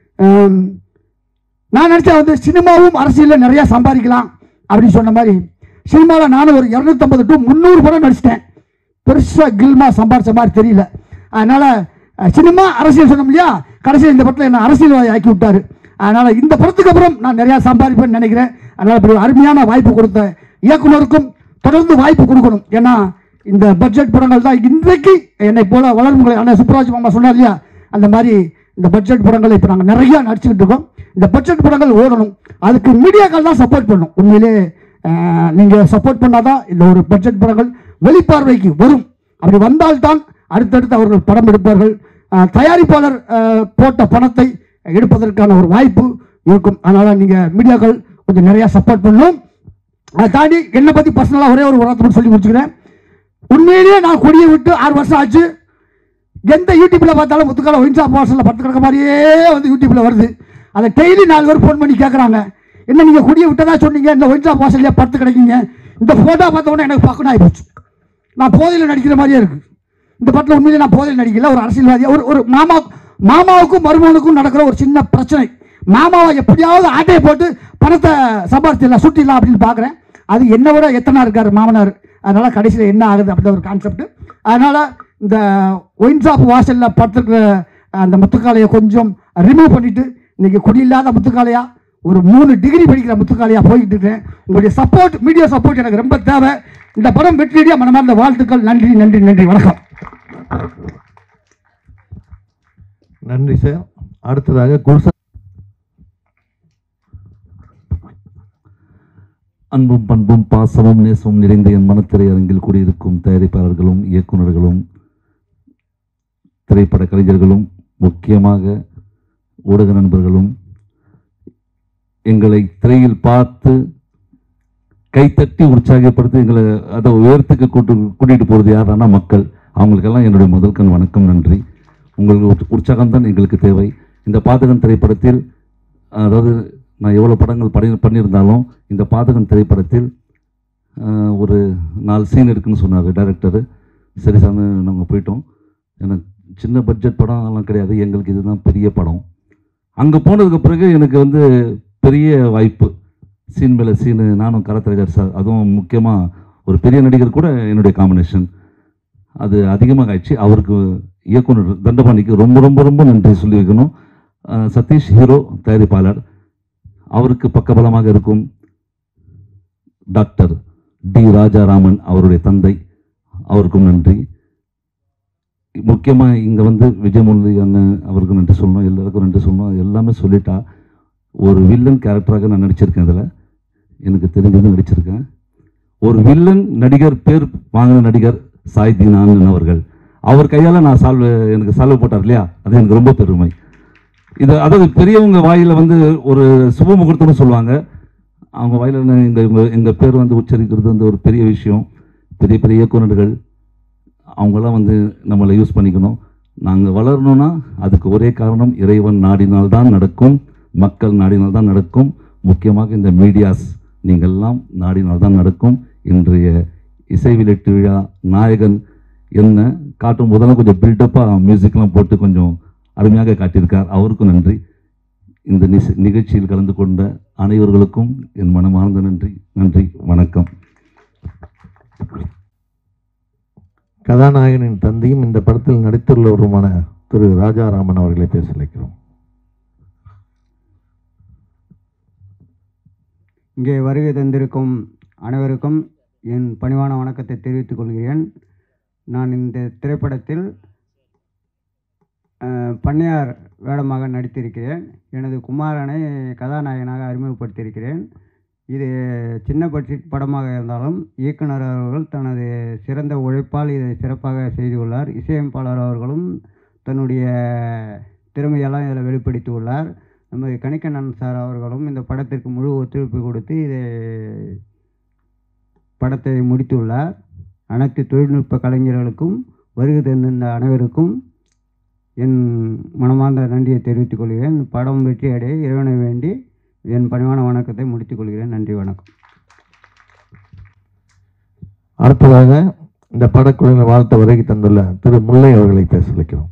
நான் நினச்சேன் வந்து சினிமாவும் அரசியலில் நிறையா சம்பாதிக்கலாம் அப்படின்னு சொன்ன மாதிரி சினிமாவில் நானும் ஒரு இரநூத்தம்பது டு முந்நூறு படம் நடிச்சிட்டேன் பெருசாக கில்மா சம்பாரிச்ச மாதிரி தெரியல அதனால் சினிமா அரசியல் சொன்னோம் இல்லையா கடைசியில் இந்த படத்தில் என்ன அரசியல்வாதி ஆக்கி விட்டாரு அதனால் இந்த படத்துக்கு அப்புறம் நான் நிறையா சம்பாதிப்பேன்னு நினைக்கிறேன் அதனால் இப்படி ஒரு அருமையான வாய்ப்பு கொடுத்த இயக்குனருக்கும் தொடர்ந்து வாய்ப்பு கொடுக்கணும் ஏன்னா இந்த பட்ஜெட் படங்கள் தான் இன்றைக்கு என்னை போல வளர்முறை அண்ணன் சுப்ராஜ் மாமா சொன்னார் இல்லையா அந்த மாதிரி இந்த பட்ஜெட் படங்களை இப்போ நாங்கள் நிறையா நடிச்சுக்கிட்டு இருக்கோம் இந்த பட்ஜெட் படங்கள் ஓடணும் அதுக்கு மீடியாக்கள் தான் சப்போர்ட் பண்ணும் உண்மையிலே நீங்கள் சப்போர்ட் பண்ணாதான் இந்த ஒரு பட்ஜெட் படங்கள் வெளிப்பார்வைக்கு வரும் அப்படி வந்தால்தான் அடுத்தடுத்து அவர்கள் படம் எடுப்பார்கள் அஹ், தயாரிப்பாளர் அஹ், போட்ட பணத்தை எடுப்பதற்கான ஒரு வாய்ப்பு இருக்கும் அதனால் நீங்கள் மீடியாக்கள் கொஞ்சம் நிறையா சப்போர்ட் பண்ணணும் அதை தாண்டி என்னை பற்றி பர்சனலாக ஒரே ஒரு வார்த்தை மட்டும் சொல்லி முடிச்சுக்கிறேன் உண்மையிலேயே நான் கொடியை விட்டு ஆறு வருஷம் ஆச்சு எந்த யூடியூப்ல பார்த்தாலும் முத்துக்கால ஒயின்சா பாசலில் பத்து கிடக்க மாதிரியே வந்து யூடியூப்ல வருது அதை டெய்லி நாலு பேர் ஃபோன் பண்ணி கேட்குறாங்க என்ன நீங்கள் குடியை விட்டதா சொன்னீங்க இந்த ஒயின்சா பாசல்லையே படுத்து கிடைக்கீங்க இந்த ஃபோட்டோ பார்த்த உடனே எனக்கு பார்க்கணும் ஆகிப்போச்சு நான் போதையில் நடிக்கிற மாதிரியே இருக்கு இந்த படத்தில் உண்மையிலே நான் போதையில் நடிக்கல ஒரு அரசியல்வாதியா ஒரு ஒரு மாமா மாமாவுக்கும் மருமகனுக்கும் நடக்கிற ஒரு சின்ன பிரச்சனை மாமாவை எப்படியாவது ஆட்டையை போட்டு பணத்தை சம்பாதிச்சிடலாம் சுட்டிடலாம் அப்படின்னு பார்க்குறேன் அது என்னை விட எத்தனை இருக்காரு மாமனார் அதனால கடைசியில் என்ன ஆகுது அப்படின்ற ஒரு கான்செப்ட் அதனால இந்த ஒயின் ஷாப் வாசலில் படுத்துருக்கிற அந்த முத்துக்காலையை கொஞ்சம் ரிமூவ் பண்ணிட்டு இன்னைக்கு குடியில்லாத முத்துக்காலையா ஒரு மூணு டிகிரி படிக்கிற முத்துக்காலையா போய்கிட்டு இருக்கேன் உங்களுடைய சப்போர்ட் மீடியா சப்போர்ட் எனக்கு ரொம்ப தேவை இந்த படம் வெற்றியடியா மனமார்ந்த வாழ்த்துக்கள் நன்றி நன்றி நன்றி வணக்கம் நன்றி சார் அடுத்ததாக குல்சா அன்பும் பண்பும் பாசமும் நேசமும் நிறைந்த என் மனத்திரையரங்கில் கூடியிருக்கும் தயாரிப்பாளர்களும் இயக்குனர்களும் திரைப்பட கலைஞர்களும் முக்கியமாக ஊடக நண்பர்களும் எங்களை திரையில் பார்த்து கைத்தட்டி உற்சாகப்படுத்தி எங்களை அதை உயரத்துக்கு கூட்டு கூட்டிகிட்டு போகிறது யாருன்னா மக்கள் அவங்களுக்கெல்லாம் என்னுடைய முதல் கண் வணக்கம் நன்றி உங்கள் உற்ச- உற்சாகம்தான் எங்களுக்கு தேவை இந்த பாதகன் திரைப்படத்தில் அதாவது நான் எவ்வளோ படங்கள் படி பண்ணியிருந்தாலும் இந்த பாதகன் திரைப்படத்தில் ஆஹ், ஒரு நாலு சீன் இருக்குன்னு சொன்னார் டைரக்டரு சரி சார்னு நாங்கள் போயிட்டோம் எனக்கு சின்ன பட்ஜெட் படம் அதெல்லாம் கிடையாது எங்களுக்கு இதுதான் பெரிய படம் அங்கே போனதுக்கு பிறகு எனக்கு வந்து பெரிய வாய்ப்பு சீன் மேலே சீனு நானும் கரத்தரகர் சார் அதுவும் முக்கியமாக ஒரு பெரிய நடிகர் கூட என்னுடைய காம்பினேஷன் அது அதிகமாக ஆயிடுச்சு அவருக்கு இயக்குனர் தண்டபாணிக்கு ரொம்ப ரொம்ப ரொம்ப நன்றி சொல்லி வைக்கணும் அஹ் சதீஷ் ஹீரோ தயாரிப்பாளர் அவருக்கு பக்கபலமாக இருக்கும் டாக்டர் டி ராஜாராமன் அவருடைய தந்தை அவருக்கும் நன்றி முக்கியமாக இங்கே வந்து விஜயமுரளி அண்ணன் அவருக்கு நன்றி சொல்லணும் எல்லாருக்கும் நன்றி சொல்லணும் எல்லாமே சொல்லிட்டா ஒரு வில்லன் கேரக்டராக நான் நடிச்சிருக்கேன் இதில் எனக்கு தெரிஞ்சது நடிச்சிருக்கேன் ஒரு வில்லன் நடிகர் பேர் வாங்கின நடிகர் சாய் தீனான் அவர்கள் அவர் கையால் நான் சால்வ் எனக்கு சால்வ் போட்டார் இல்லையா அது எனக்கு ரொம்ப பெருமை இது அதாவது பெரியவங்க வாயில் வந்து ஒரு சுப முகூர்த்தம்னு சொல்லுவாங்க அவங்க வாயில் எங்கள் எங்கள் பேர் வந்து உச்சரிக்கிறது வந்து ஒரு பெரிய விஷயம் பெரிய பெரிய இயக்குனர்கள் அவங்களாம் வந்து நம்மளை யூஸ் பண்ணிக்கணும் நாங்கள் வளரணும்னா அதுக்கு ஒரே காரணம் இறைவன் நாடினால்தான் நடக்கும் மக்கள் நாடினால்தான் நடக்கும் முக்கியமாக இந்த மீடியாஸ் நீங்கள்லாம் நாடினால்தான் நடக்கும் இன்றைய இசை வெளியீட்டு விழா நாயகன் என்ன காட்டும் போதெல்லாம் கொஞ்சம் பில்டப்பாக மியூசிக்லாம் போட்டு கொஞ்சம் அருமையாக காட்டியிருக்கார் அவருக்கும் நன்றி இந்த நிச- நிகழ்ச்சியில் கலந்து கொண்ட அனைவர்களுக்கும் என் மனமார்ந்த நன்றி நன்றி வணக்கம் கதாநாயகனின் தந்தையும் இந்த படத்தில் நடித்துள்ளவருமான திரு ராஜாராமன் அவர்களை பேச அழைக்கிறோம் இங்கே வருகை தந்திருக்கும் அனைவருக்கும் என் பணிவான வணக்கத்தை தெரிவித்துக் கொள்கிறேன் நான் இந்த திரைப்படத்தில் அஹ், பண்ணையார் வேடமாக நடித்திருக்கிறேன் எனது குமாரனை கதாநாயகனாக அறிமுகப்படுத்தியிருக்கிறேன் இது சின்ன பட்ஜெட் படமாக இருந்தாலும் இயக்குனர் அவர்கள் தனது சிறந்த உழைப்பால் இதை சிறப்பாக செய்துள்ளார் இசையமைப்பாளர் அவர்களும் தன்னுடைய திறமையெல்லாம் இதில் வெளிப்படுத்தியுள்ளார் நமது கணிக்கண்ணன் சார் அவர்களும் இந்த படத்திற்கு முழு ஒத்துழைப்பு கொடுத்து இதை படத்தை முடித்துள்ளார் அனைத்து தொழில்நுட்ப கலைஞர்களுக்கும் வருகை தந்திருந்த அனைவருக்கும் என் மனமார்ந்த நன்றியை தெரிவித்துக் கொள்கிறேன் படம் வெற்றி அடைய இறைவனை வேண்டி என் பணிவான வணக்கத்தை முடித்துக் கொள்கிறேன் நன்றி வணக்கம் அடுத்ததாக இந்த படக்குழுவின் வாழ்த்த வருகை தந்துள்ள திரு முல்லை அவர்களை பேச அழைக்கிறோம்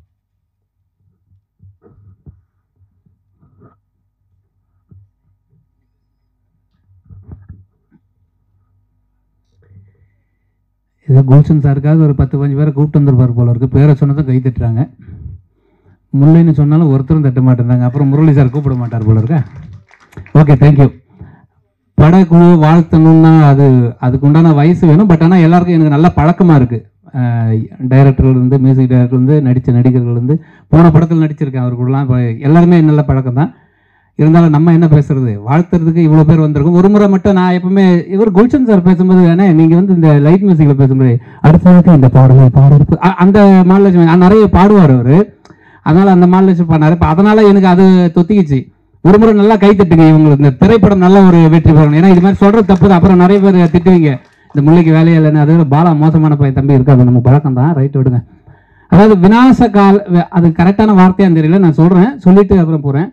இது குல்சன் சாருக்காக ஒரு பத்து பதினஞ்சு பேரை கூப்பிட்டு வந்திருப்பார் போல இருக்கு பேரை சொன்னதும் கை தட்டுறாங்க முல்லைன்னு சொன்னாலும் ஒருத்தரும் தட்ட மாட்டேறாங்க அப்புறம் முரளி சார் கூப்பிட மாட்டார் போல இருக்கா ஓகே தேங்க்யூ படக்குழு வாழ்த்தணும்னா அது அதுக்கு உண்டான வயசு வேணும் பட் ஆனால் எல்லாருக்கும் எனக்கு நல்ல பழக்கமாக இருக்குது டைரக்டர்லேருந்து மியூசிக் டைரக்டர்லேருந்து நடித்த நடிகர்கள்லேருந்து போன படத்தில் நடிச்சிருக்கேன் அவர் கூடலாம் இப்போ எல்லாருமே நல்ல பழக்கம் தான் இருந்தாலும் நம்ம என்ன பேசுறது வாழ்த்துறதுக்கு இவ்வளோ பேர் வந்திருக்கும் ஒரு முறை மட்டும் நான் எப்பவுமே இவர் குல்ஷன் சார் பேசும்போது வேணே நீங்கள் வந்து இந்த லைட் மியூசிக்கில் பேசும்போது அடுத்ததுக்கு இந்த பாடலை பாடுறது அ- அந்த மாடலேஷன் நான் நிறைய பாடுவார் அவர் அதனால் அந்த மாடலேஷன் பண்ணார் இப்போ அதனால் எனக்கு அது தொத்திக்கிச்சு ஒரு முறை நல்லா கை தட்டுங்க இவங்களுக்கு இந்த திரைப்படம் நல்ல ஒரு வெற்றி பெறணும் ஏன்னா இது மாதிரி சொல்கிறது தப்பு தான் அப்புறம் நிறைய பேர் திட்டுவீங்க இந்த முல்லைக்கு வேலையே இல்லைன்னு அது பாலா மோசமான பையன் தம்பி இருக்கு அது நம்ம பழக்கம் தான் ரைட் விடுங்க அதாவது விநாச கால அது கரெக்டான வார்த்தையான்னு தெரியல நான் சொல்கிறேன் சொல்லிட்டு அப்புறம் போகிறேன்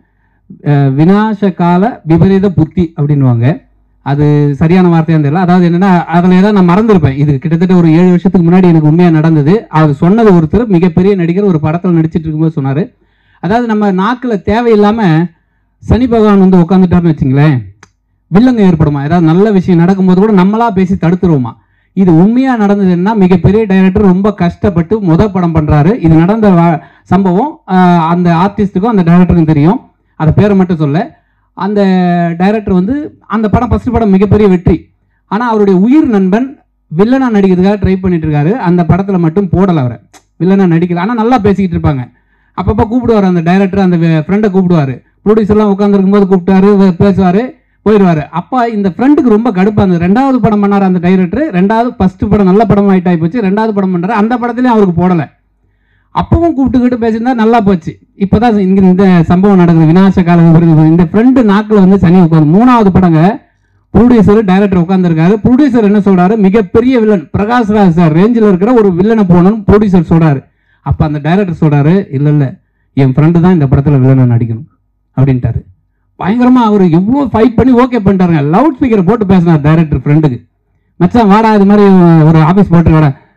விநாச கால விபரீத புத்தி அப்படின்வாங்க அது சரியான வார்த்தையான்னு தெரியல அதாவது என்னன்னா அதில் ஏதாவது நான் மறந்துருப்பேன் இது கிட்டத்தட்ட ஒரு ஏழு வருஷத்துக்கு முன்னாடி எனக்கு உண்மையாக நடந்தது அது சொன்னது ஒருத்தர் மிகப்பெரிய நடிகர் ஒரு படத்தில் நடிச்சிட்டு இருக்கும்போது சொன்னார் அதாவது நம்ம நாக்கில் தேவையில்லாமல் சனி பகவான் வந்து உட்காந்துட்டாருன்னு வச்சுங்களேன் வில்லங்க ஏற்படுமா ஏதாவது நல்ல விஷயம் நடக்கும்போது கூட நம்மளா பேசி தடுத்துருவோமா இது உண்மையா நடந்ததுன்னா மிகப்பெரிய டைரக்டர் ரொம்ப கஷ்டப்பட்டு முத படம் பண்றாரு இது நடந்த வா- சம்பவம் ஆஹ், அந்த ஆர்டிஸ்ட்டுக்கும் அந்த டைரக்டருக்கும் தெரியும் அதை பேரை மட்டும் சொல்ல அந்த டைரக்டர் வந்து அந்த படம் ஃபர்ஸ்ட் படம் மிகப்பெரிய வெற்றி ஆனால் அவருடைய உயிர் நண்பன் வில்லனா நடிக்கிறதுக்காக ட்ரை பண்ணிட்டு இருக்காரு அந்த படத்தில் மட்டும் போடலை அவரை வில்லனா நடிக்கல ஆனால் நல்லா பேசிக்கிட்டு இருப்பாங்க அப்பப்போ கூப்பிடுவார் அந்த டைரக்டர் அந்த ஃப்ரெண்டை கூப்பிடுவார் ப்ரொடியூசர்லாம் உட்காந்துருக்கும் போது கூப்பிட்டாரு பேசுவார் போயிடுவார் அப்பா இந்த ஃப்ரெண்டுக்கு ரொம்ப கடுப்பாக இருந்தது ரெண்டாவது படம் பண்ணார் அந்த டைரக்டர் ரெண்டாவது ஃபர்ஸ்ட் படம் நல்ல படம் ஆயிட்டு ஆகி போச்சு ரெண்டாவது படம் பண்ணுறாரு அந்த படத்துலையும் அவருக்கு போடலை அப்பவும் கூப்பிட்டுக்கிட்டு பேசியிருந்தா நல்லா போச்சு இப்போதான் இங்க இந்த சம்பவம் நடக்குது விநாச காலம் வருது இந்த ஃப்ரெண்டு நாக்கில் வந்து சனி உட்காந்து மூணாவது படங்க ப்ரொடியூசர் டைரக்டர் உட்காந்துருக்காரு ப்ரொடியூசர் என்ன சொல்றாரு மிகப்பெரிய வில்லன் பிரகாஷ் ராஜ் சார் ரேஞ்சில் இருக்கிற ஒரு வில்லனை போகணும்னு ப்ரொடியூசர் சொல்றாரு அப்போ அந்த டைரக்டர் சொல்றாரு இல்லை இல்லை என் ஃப்ரெண்டு தான் இந்த படத்தில் வில்லனை நடிக்கணும் அப்படின்ட்டாரு பயங்கரமா அவர் எவ்வளோ ஃபைட் பண்ணி ஓகே பண்ணிட்டாருங்க லவுட் ஸ்பீக்கரை போட்டு பேசினார் டைரக்டர் ஃப்ரெண்டுக்கு மச்சான் வாடா இது மாதிரி ஒரு ஆஃபீஸ் போட்டு வாடா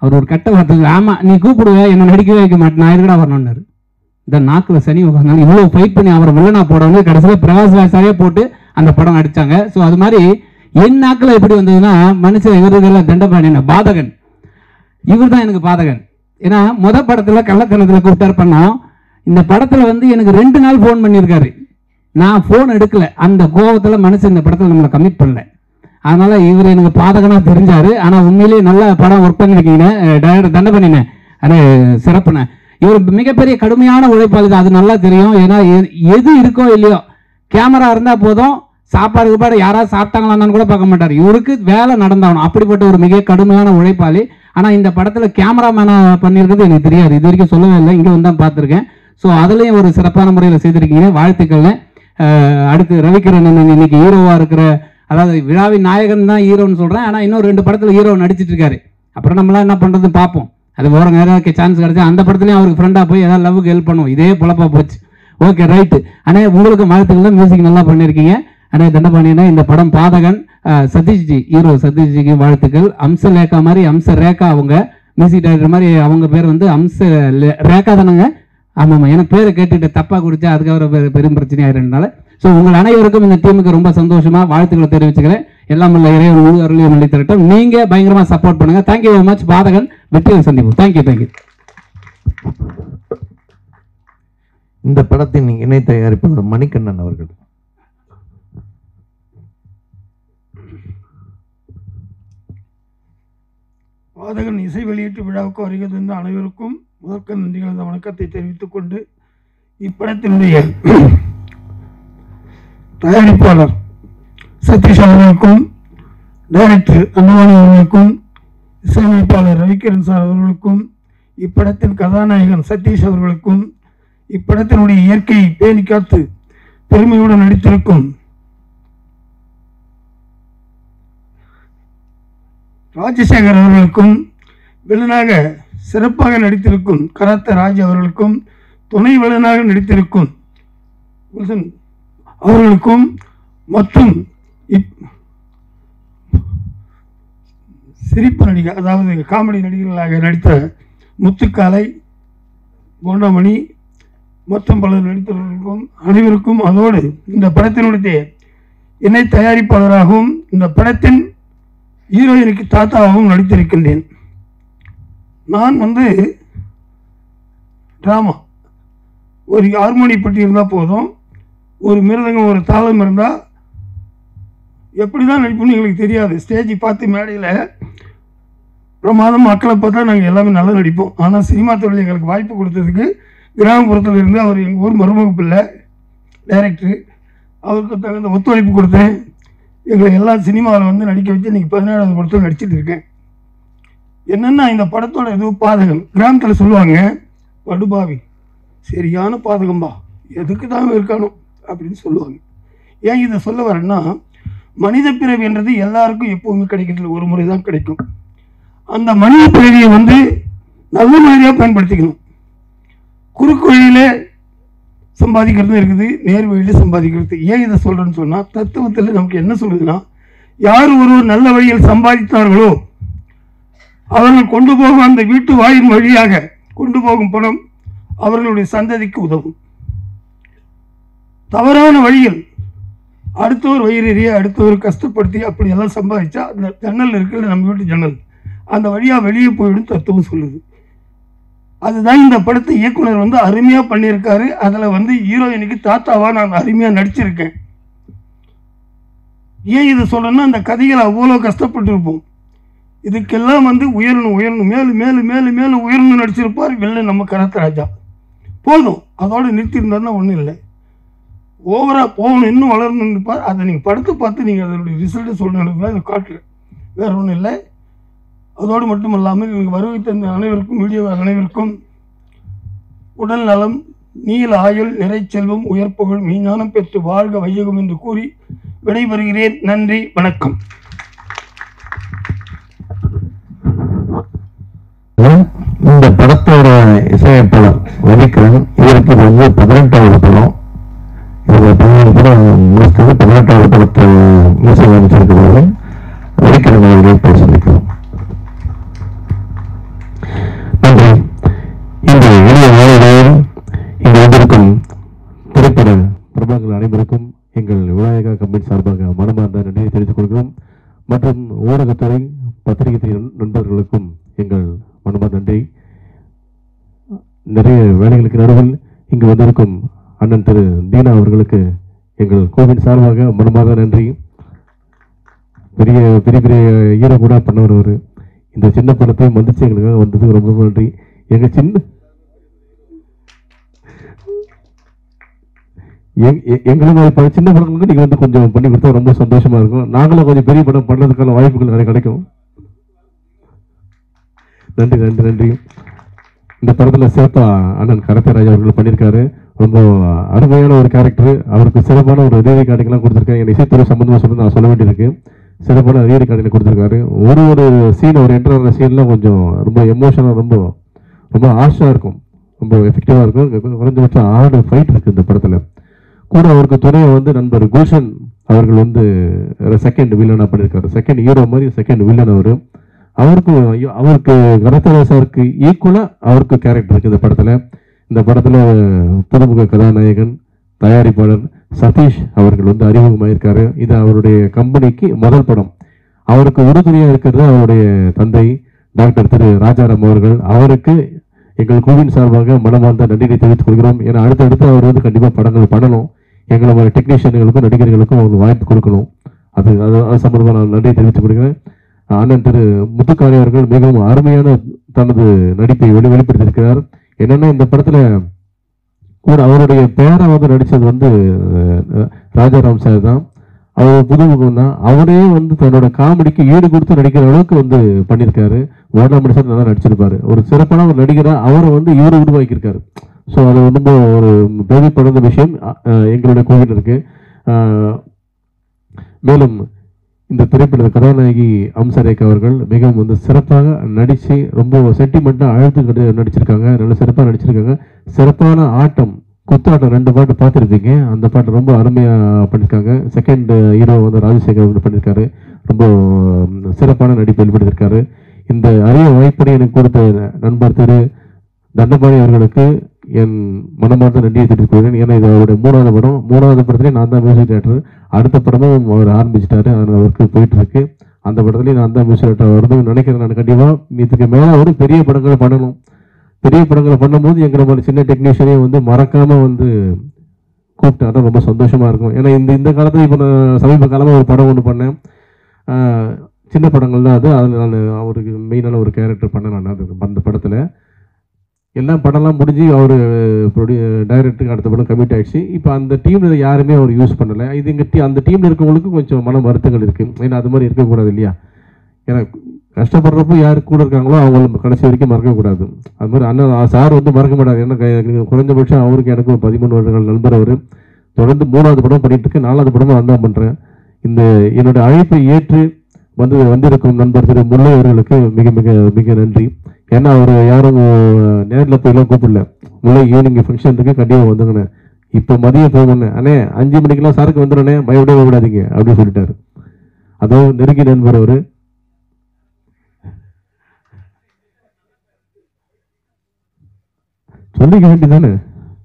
அவர் ஒரு கட்ட வார்த்தை ஆமா நீ கூப்பிடுவ என்ன நடிக்கவே வைக்க மாட்டேன் நான் இருக்கடா வரணும்னாரு இந்த நாக்கில் சனி உட்காந்தாலும் இவ்வளோ ஃபைட் பண்ணி அவரை வில்லனா போட வந்து கடைசியில் பிரகாஷ் ராஜாவே போட்டு அந்த படம் நடிச்சாங்க ஸோ அது மாதிரி என் நாக்கில் எப்படி வந்ததுன்னா மனுஷன் இவருக்கெல்லாம் தண்டபாணின பாதகன் இவர் தான் எனக்கு பாதகன் ஏன்னா முத படத்தில் கள்ளத்தனத்தில் கூப்பிட்டார் பண்ணோம் இந்த படத்தில் வந்து எனக்கு ரெண்டு நாள் ஃபோன் பண்ணியிருக்காரு நான் ஃபோன் எடுக்கல அந்த கோபத்தில் மனுஷன் இந்த படத்தில் நம்மளை கமிட் பண்ணல அதனால இவர் எனக்கு பாதகனா தெரிஞ்சாரு ஆனா உண்மையிலேயே நல்ல படம் ஒர்க் பண்ணிருக்கீங்க டைரக்டர் தண்டபண்ணினேன் அது சிறப்புனேன் இவர் மிகப்பெரிய கடுமையான உழைப்பாளி தான் அது நல்லா தெரியும் ஏன்னா எ- எது இருக்கோ இல்லையோ கேமரா இருந்தா போதும் சாப்பாடு கீப்பாடு யாராவது சாப்பிட்டாங்களான்னு கூட பார்க்க மாட்டார் இவருக்கு வேலை நடந்தாகணும் அப்படிப்பட்ட ஒரு மிக கடுமையான உழைப்பாளி ஆனா இந்த படத்துல கேமராமேனா பண்ணியிருக்கிறது எனக்கு தெரியாது இது வரைக்கும் சொல்லவே இல்லை இங்க வந்து தான் பார்த்துருக்கேன் ஸோ அதுலயும் ஒரு சிறப்பான முறையில் செய்திருக்கீங்க வாழ்த்துக்கள்ங்க அஹ் அடுத்து ரவிக்கிரண் அண்ணன் இன்னைக்கு ஹீரோவா இருக்கிற அதாவது விழாவின் நாயகன் தான் ஹீரோன்னு சொல்றேன் ஆனா இன்னும் ரெண்டு படத்துல ஹீரோ நடிச்சிட்டு இருக்காரு அப்புறம் நம்மளாம் என்ன பண்றதுன்னு பார்ப்போம் அது போற நேரம் சான்ஸ் கிடைச்சா அந்த படத்துலயும் அவருக்கு ஃப்ரெண்டா போய் ஏதாவது லவ்வுக்கு ஹெல்ப் பண்ணுவோம் இதே பொழப்பா போச்சு ஓகே ரைட்டு அண்ணே உங்களுக்கு வாழ்த்துக்கள் மியூசிக் நல்லா பண்ணியிருக்கீங்க அண்ணே தண்டபாணியண்ணே இந்த படம் பாதகன் அஹ், சதீஷ்ஜி ஹீரோ சதீஷ்ஜிக்கு வாழ்த்துக்கள் அம்ச லேகா மாதிரி அம்ச ரேகா அவங்க மியூசிக் டைரக்டர் மாதிரி அவங்க பேர் வந்து அம்ச லே- ரேகா தானங்க ஆமாம்மா எனக்கு பேரை கேட்டுட்டு தப்பா குடிச்சா அதுக்காக பெ- பெரும் பிரச்சனையாகிறதுனால ஸோ உங்கள் அனைவருக்கும் இந்த டீமுக்கு ரொம்ப சந்தோஷமா வாழ்த்துக்களை தெரிவிச்சுக்கிறேன் எல்லாம் உள்ள இறைவன் முழு அருளையும் மல்லி தரட்டும் நீங்க பயங்கரமா சப்போர்ட் பண்ணுங்க தேங்க்யூ வெரி மச் பாதகன் வெற்றியை சந்திப்போம் தேங்க்யூ தேங்க்யூ இந்த படத்தின் இணை தயாரிப்பாளர் மணிகண்ணன் அவர்கள் பாதகன் இசை வெளியீட்டு விழாவுக்கு வருகை தந்த அனைவருக்கும் முதற்க நன்றிகளந்த வணக்கத்தை தெரிவித்துக் கொண்டு இப்படத்தினுடைய தயாரிப்பாளர் சதீஷ் அவர்களுக்கும் டைரக்டர் அன்னவாணி அவர்களுக்கும் இசையமைப்பாளர் ரவிக்கிரண் சார் அவர்களுக்கும் இப்படத்தின் கதாநாயகன் சதீஷ் அவர்களுக்கும் இப்படத்தினுடைய இயற்கையை பேணி காத்து பெருமையுடன் நடித்திருக்கும் ராஜசேகர் அவர்களுக்கும் வில்லனாக சிறப்பாக நடித்திருக்கும் கராத்த ராஜ் அவர்களுக்கும் துணை வில்லனாக நடித்திருக்கும் வில்சன் அவர்களுக்கும் மற்றும் இப் சிரிப்பு நடிகர் அதாவது காமெடி நடிகர்களாக நடித்த முத்துக்காலை போண்டமணி மற்றும் பலர் நடித்தவர்களுக்கும் அனைவருக்கும் அதோடு இந்த படத்தினுடைய இணை தயாரிப்பாளராகவும் இந்த படத்தின் ஹீரோயினுக்கு தாத்தாவாகவும் நடித்திருக்கின்றேன் நான் வந்து ட்ராமா ஒரு ஹார்மோனி பெட்டி இருந்தால் போதும் ஒரு மிருதங்கம் ஒரு தாளம் இருந்தால் எப்படி தான் நடிப்போம்னு எங்களுக்கு தெரியாது ஸ்டேஜ் பார்த்து மேடையில் பிரமாதம் மக்களை பார்த்தா நாங்கள் எல்லாமே நல்லா நடிப்போம் ஆனால் சினிமா தொழில் எங்களுக்கு வாய்ப்பு கொடுத்ததுக்கு கிராமப்புறத்தில் இருந்து அவர் எங்கள் ஊர் மருமக பிள்ளை டைரக்டர் அவருக்கு தகுந்த ஒத்துழைப்பு கொடுத்தேன் எங்களை எல்லா சினிமாவில் வந்து நடிக்க வச்சு இன்றைக்கி பதினேழாவது படத்தில் நடிச்சிட்டு இருக்கேன் என்னென்னா இந்த படத்தோட இது பாதகம் கிராமத்தில் சொல்லுவாங்க படுபாவி சரியான பாதகம்பா எதுக்கு தான் இருக்கானோ அப்படின்னு சொல்லுவாங்க ஏன் இதை சொல்ல வரேன்னா மனித பிறவின்றது எல்லாருக்கும் எப்பவுமே கிடைக்கிறது ஒரு முறை தான் கிடைக்கும் அந்த மனித பிறவியை வந்து நல்ல மாதிரியாக பயன்படுத்திக்கணும் குறுக்கு வழியில் சம்பாதிக்கிறது இருக்குது நேர் வழியில் சம்பாதிக்கிறது ஏன் இதை சொல்கிறேன்னு சொன்னால் தத்துவத்தில் நமக்கு என்ன சொல்லுதுன்னா யார் ஒருவர் நல்ல வழியில் சம்பாதித்தார்களோ அவர்கள் கொண்டு போகும் அந்த வீட்டு வாயின் வழியாக கொண்டு போகும் பணம் அவர்களுடைய சந்ததிக்கு உதவும் தவறான வழியில் அடுத்தவர் வயிறறிய அடுத்தவர் கஷ்டப்படுத்தி அப்படியெல்லாம் சம்பாதிச்சா அந்த ஜன்னல் இருக்குல்ல நம்ம வீட்டு ஜன்னல் அந்த வழியாக வெளியே போயிடும் தத்துவம் சொல்லுது அதுதான் இந்த படத்தை இயக்குனர் வந்து அருமையாக பண்ணியிருக்காரு அதில் வந்து ஹீரோயினுக்கு தாத்தாவாக நான் அருமையாக நடிச்சிருக்கேன் ஏன் இதை சொல்கிறேன்னா அந்த கதைகளை அவ்வளோ கஷ்டப்பட்டிருப்போம் இதுக்கெல்லாம் வந்து உயரணும் உயரணும் மேலும் மேலும் மேலும் மேலும் உயரணும் நடிச்சிருப்பார் வெளில நம்ம கரத்தராஜா போதும் அதோட நிறுத்தியிருந்தாருன்னா ஒன்றும் இல்லை ஓவராக போகணும் இன்னும் வளரணும்னு இருப்பார் அதை நீங்கள் படத்தை பார்த்து நீங்கள் அதனுடைய ரிசல்ட்டை சொல்லணும் இதை காட்டுறேன் வேறு ஒன்றும் இல்லை அதோடு மட்டும் இல்லாமல் எனக்கு வருகை தந்த அனைவருக்கும் வீடியோ அனைவருக்கும் உடல் நலம் நீல ஆயுள் நிறைச்செல்வம் உயர்ப்புகள் மீஞானம் பெற்று வாழ்க வையகம் என்று கூறி விடைபெறுகிறேன் நன்றி வணக்கம் இந்த படத்தோட இசையமைப்பாளர் ரவிகரன் இவருக்கு இது வந்து பதினெட்டாவது படம் இவர் பதினேழு படம் முடிச்சது பதினெட்டாவது படத்தை மியூசிக் அமைச்சிருக்கிறது ரவிகரன் அவர்களை பேச வைக்கிறோம் பிரபலங்கள் அனைவருக்கும் எங்கள் விநாயகா கம்பெனி சார்பாக மனமார்ந்த நன்றியை தெரிவித்துக் கொள்கிறோம் மற்றும் ஊடகத்துறை பத்திரிகை துறை நண்- நண்பர்களுக்கும் எங்கள் மனமார்ந்த நன்றி நிறைய வேலைகளுக்கு நடுவில் இங்கு வந்திருக்கும் அண்ணன் திரு தீனா அவர்களுக்கு எங்கள் கோவின் சார்பாக மனமார்ந்த நன்றி பெரிய பெரிய பெரிய ஹீரோ கூட பண்ணவர் அவரு இந்த சின்ன படத்தை மதிச்சு எங்களுக்காக வந்ததுக்கு ரொம்ப ரொம்ப நன்றி எங்க சின்ன எங்- எ- எங்களுக்கு இப்போ சின்ன படங்களுக்கு நீங்கள் வந்து கொஞ்சம் பண்ணி கொடுத்தா ரொம்ப சந்தோஷமா இருக்கும் நாங்களும் கொஞ்சம் பெரிய படம் பண்ணுறதுக்கான வாய்ப்புகள் நிறைய கிடைக்கும் நன்றி நன்றி நன்றி இந்த படத்தில் சிறப்பா அண்ணன் கரத்தராஜ் அவர்கள் பண்ணியிருக்காரு ரொம்ப அருமையான ஒரு கேரக்டர் அவருக்கு சிறப்பான ஒரு ரீதி கார்டுக்கெல்லாம் கொடுத்துருக்கேன் என் இசைத்துறை சம்மந்தமாக சொல்லி நான் சொல்ல வேண்டியிருக்கு சிறப்பான ரீதி கார்டில் கொடுத்துருக்காரு ஒரு ஒரு சீன் ஒரு என்டர் ஆகிற சீன்லாம் கொஞ்சம் ரொம்ப எமோஷனாக ரொம்ப ரொம்ப ஆஷாக இருக்கும் ரொம்ப எஃபெக்டிவாக இருக்கும் குறைஞ்சபட்சம் ஆறு ஃபைட் இருக்குது இந்த படத்தில் கூட அவருக்கு துணையை வந்து நண்பர் குல்ஷன் அவர்கள் வந்து செகண்ட் வில்லனாக பண்ணியிருக்காரு செகண்ட் ஹீரோ மாதிரி செகண்ட் வில்லன் அவர் அவருக்கு அவருக்கு கனத்தரா சாருக்கு ஈக்குவலாக அவருக்கு கேரக்டர் இருக்குது இந்த படத்தில் இந்த படத்தில் புதுமுக கதாநாயகன் தயாரிப்பாளர் சதீஷ் அவர்கள் வந்து அறிமுகமாயிருக்காரு இது அவருடைய கம்பெனிக்கு முதல் படம் அவருக்கு உறுதுணையாக இருக்கிறது அவருடைய தந்தை டாக்டர் திரு ராஜாராம் அவர்கள் அவருக்கு எங்கள் குழுவின் சார்பாக மனமார்ந்த நன்றியை தெரிவித்துக் கொள்கிறோம் ஏன்னா அடுத்தடுத்து அவர் வந்து கண்டிப்பாக படங்கள் பண்ணணும் எங்களை மாதிரி டெக்னீஷியன்களுக்கும் நடிகர்களுக்கும் அவங்களுக்கு வாய்ப்பு கொடுக்கணும் அது அது அது சம்பந்தமாக நான் நன்றியை தெரிவித்துக் கொள்கிறேன் அண்ணன் திரு முத்துக்காரி அவர்கள் மிகவும் அருமையான தனது நடிப்பை வெளி வெளிப்படுத்தியிருக்கிறார் என்னன்னா இந்த படத்துல கூட அவருடைய பேரை வந்து நடிச்சது வந்து அஹ், ராஜாராம் சார் தான் அவர் புதுமுகம் தான் அவரே வந்து தன்னோட காமெடிக்கு ஈடு கொடுத்து நடிக்கிற அளவுக்கு வந்து பண்ணியிருக்காரு ஓடாமடி சார் நல்லா நடிச்சிருப்பாரு ஒரு சிறப்பான ஒரு நடிகரா அவரை வந்து இவரு உருவாக்கியிருக்காரு ஸோ அது ரொம்ப ஒரு பெருமைப்படுந்த விஷயம் அஹ், எங்களுடைய கோவில் இருக்கு அஹ், மேலும் இந்த திரைப்பட கதாநாயகி அம்சரேகா அவர்கள் மிகவும் வந்து சிறப்பாக நடித்து ரொம்ப சென்டிமெண்ட்டாக அழுத்து கட்டு நடிச்சிருக்காங்க நல்ல சிறப்பாக நடிச்சிருக்காங்க சிறப்பான ஆட்டம் குத்தாட்டம் ரெண்டு பாட்டு பார்த்துருப்பீங்க அந்த பாட்டு ரொம்ப அருமையாக பண்ணியிருக்காங்க செகண்ட் ஹீரோ வந்து ராஜசேகர் அவர்கள் பண்ணியிருக்காரு ரொம்ப ம், சிறப்பான நடிப்பு வெளிப்படுத்தியிருக்காரு இந்த அரிய வாய்ப்பை எனக்கு கொடுத்த நண்பர் திரு தண்டபாணி அவர்களுக்கு என் மனமார்ந்த நன்றியை தெரிவித்துக் கொள்கிறேன் ஏன்னா இது அவருடைய மூணாவது படம் மூணாவது படத்துலேயே நான் தான் மியூசிக் டேரக்டர் அடுத்த படமும் அவர் ஆரம்பிச்சிட்டாரு அது அவருக்கு போயிட்டு இருக்கு அந்த படத்துலேயும் நான் தான் மியூசிக் டேரக்டர் வருதுன்னு நினைக்கிறேன் நான் கண்டிப்பாக இதுக்கு மேலே ஒரு பெரிய படங்களை பண்ணணும் பெரிய படங்களை பண்ணும்போது எங்களை மாதிரி சின்ன டெக்னீஷியனையும் வந்து மறக்காம வந்து கூப்பிட்டு அதான் ரொம்ப சந்தோஷமா இருக்கும் ஏன்னா இந்த இந்த காலத்துல இப்போ நான் சமீப காலமாக ஒரு படம் ஒன்று பண்ணேன் ஆஹ் சின்ன படங்கள் தான் அது அதில் நான் அவருக்கு மெயினான ஒரு கேரக்டர் பண்ணேன் நான் அது அந்த படத்தில் எல்லாம் படம்லாம் முடிஞ்சு அவர் ப்ரொடியூ டைரக்டருக்கு அடுத்த படம் கமிட் ஆயிடுச்சு இப்போ அந்த டீமில் யாருமே அவர் யூஸ் பண்ணலை இது எங்கள் டீ அந்த டீமில் இருக்கவங்களுக்கு கொஞ்சம் மன வருத்தங்கள் இருக்குது ஏன்னா அது மாதிரி இருக்கக்கூடாது இல்லையா ஏன்னா கஷ்டப்படுறப்போ யார் கூட இருக்காங்களோ அவங்க கடைசி வரைக்கும் மறக்கக்கூடாது அது மாதிரி அண்ணன் சார் வந்து மறக்க மாட்டார் ஏன்னா க- குறைஞ்சபட்சம் அவருக்கு எனக்கு ஒரு பதிமூணு வருடங்கள் நண்பர் அவர் தொடர்ந்து மூணாவது படம் பண்ணிட்டு இருக்கேன் நாலாவது படமும் நான் தான் பண்ணுறேன் இந்த என்னோட அழைப்பை ஏற்று வந்து வந்திருக்கும் நண்பர் திரு முல்லை அவர்களுக்கு மிக மிக மிக நன்றி ஏன்னா அவர் யாரும் நேரில் போயெல்லாம் கூப்பிடல முல்லை ஈவினிங் ஃபங்க்ஷன் இருக்கு கண்டிப்பாக வந்துங்கண்ணே இப்போ மதியம் போகணுண்ணே அண்ணே அஞ்சு மணிக்கெல்லாம் சாருக்கு வந்துடுண்ணே பயப்படவே விடாதீங்க அப்படின்னு சொல்லிட்டாரு அதுவும் நெருங்கி நண்பர் அவர் சொல்லிக்க வேண்டியதானே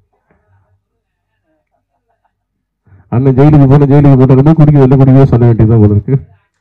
அண்ணன் ஜெயிலுக்கு போன ஜெயிலுக்கு போட்டதுமே குடிக்க வெளில குடிக்கவே சொல்ல வேண்டியதுதான் போல இருக்கு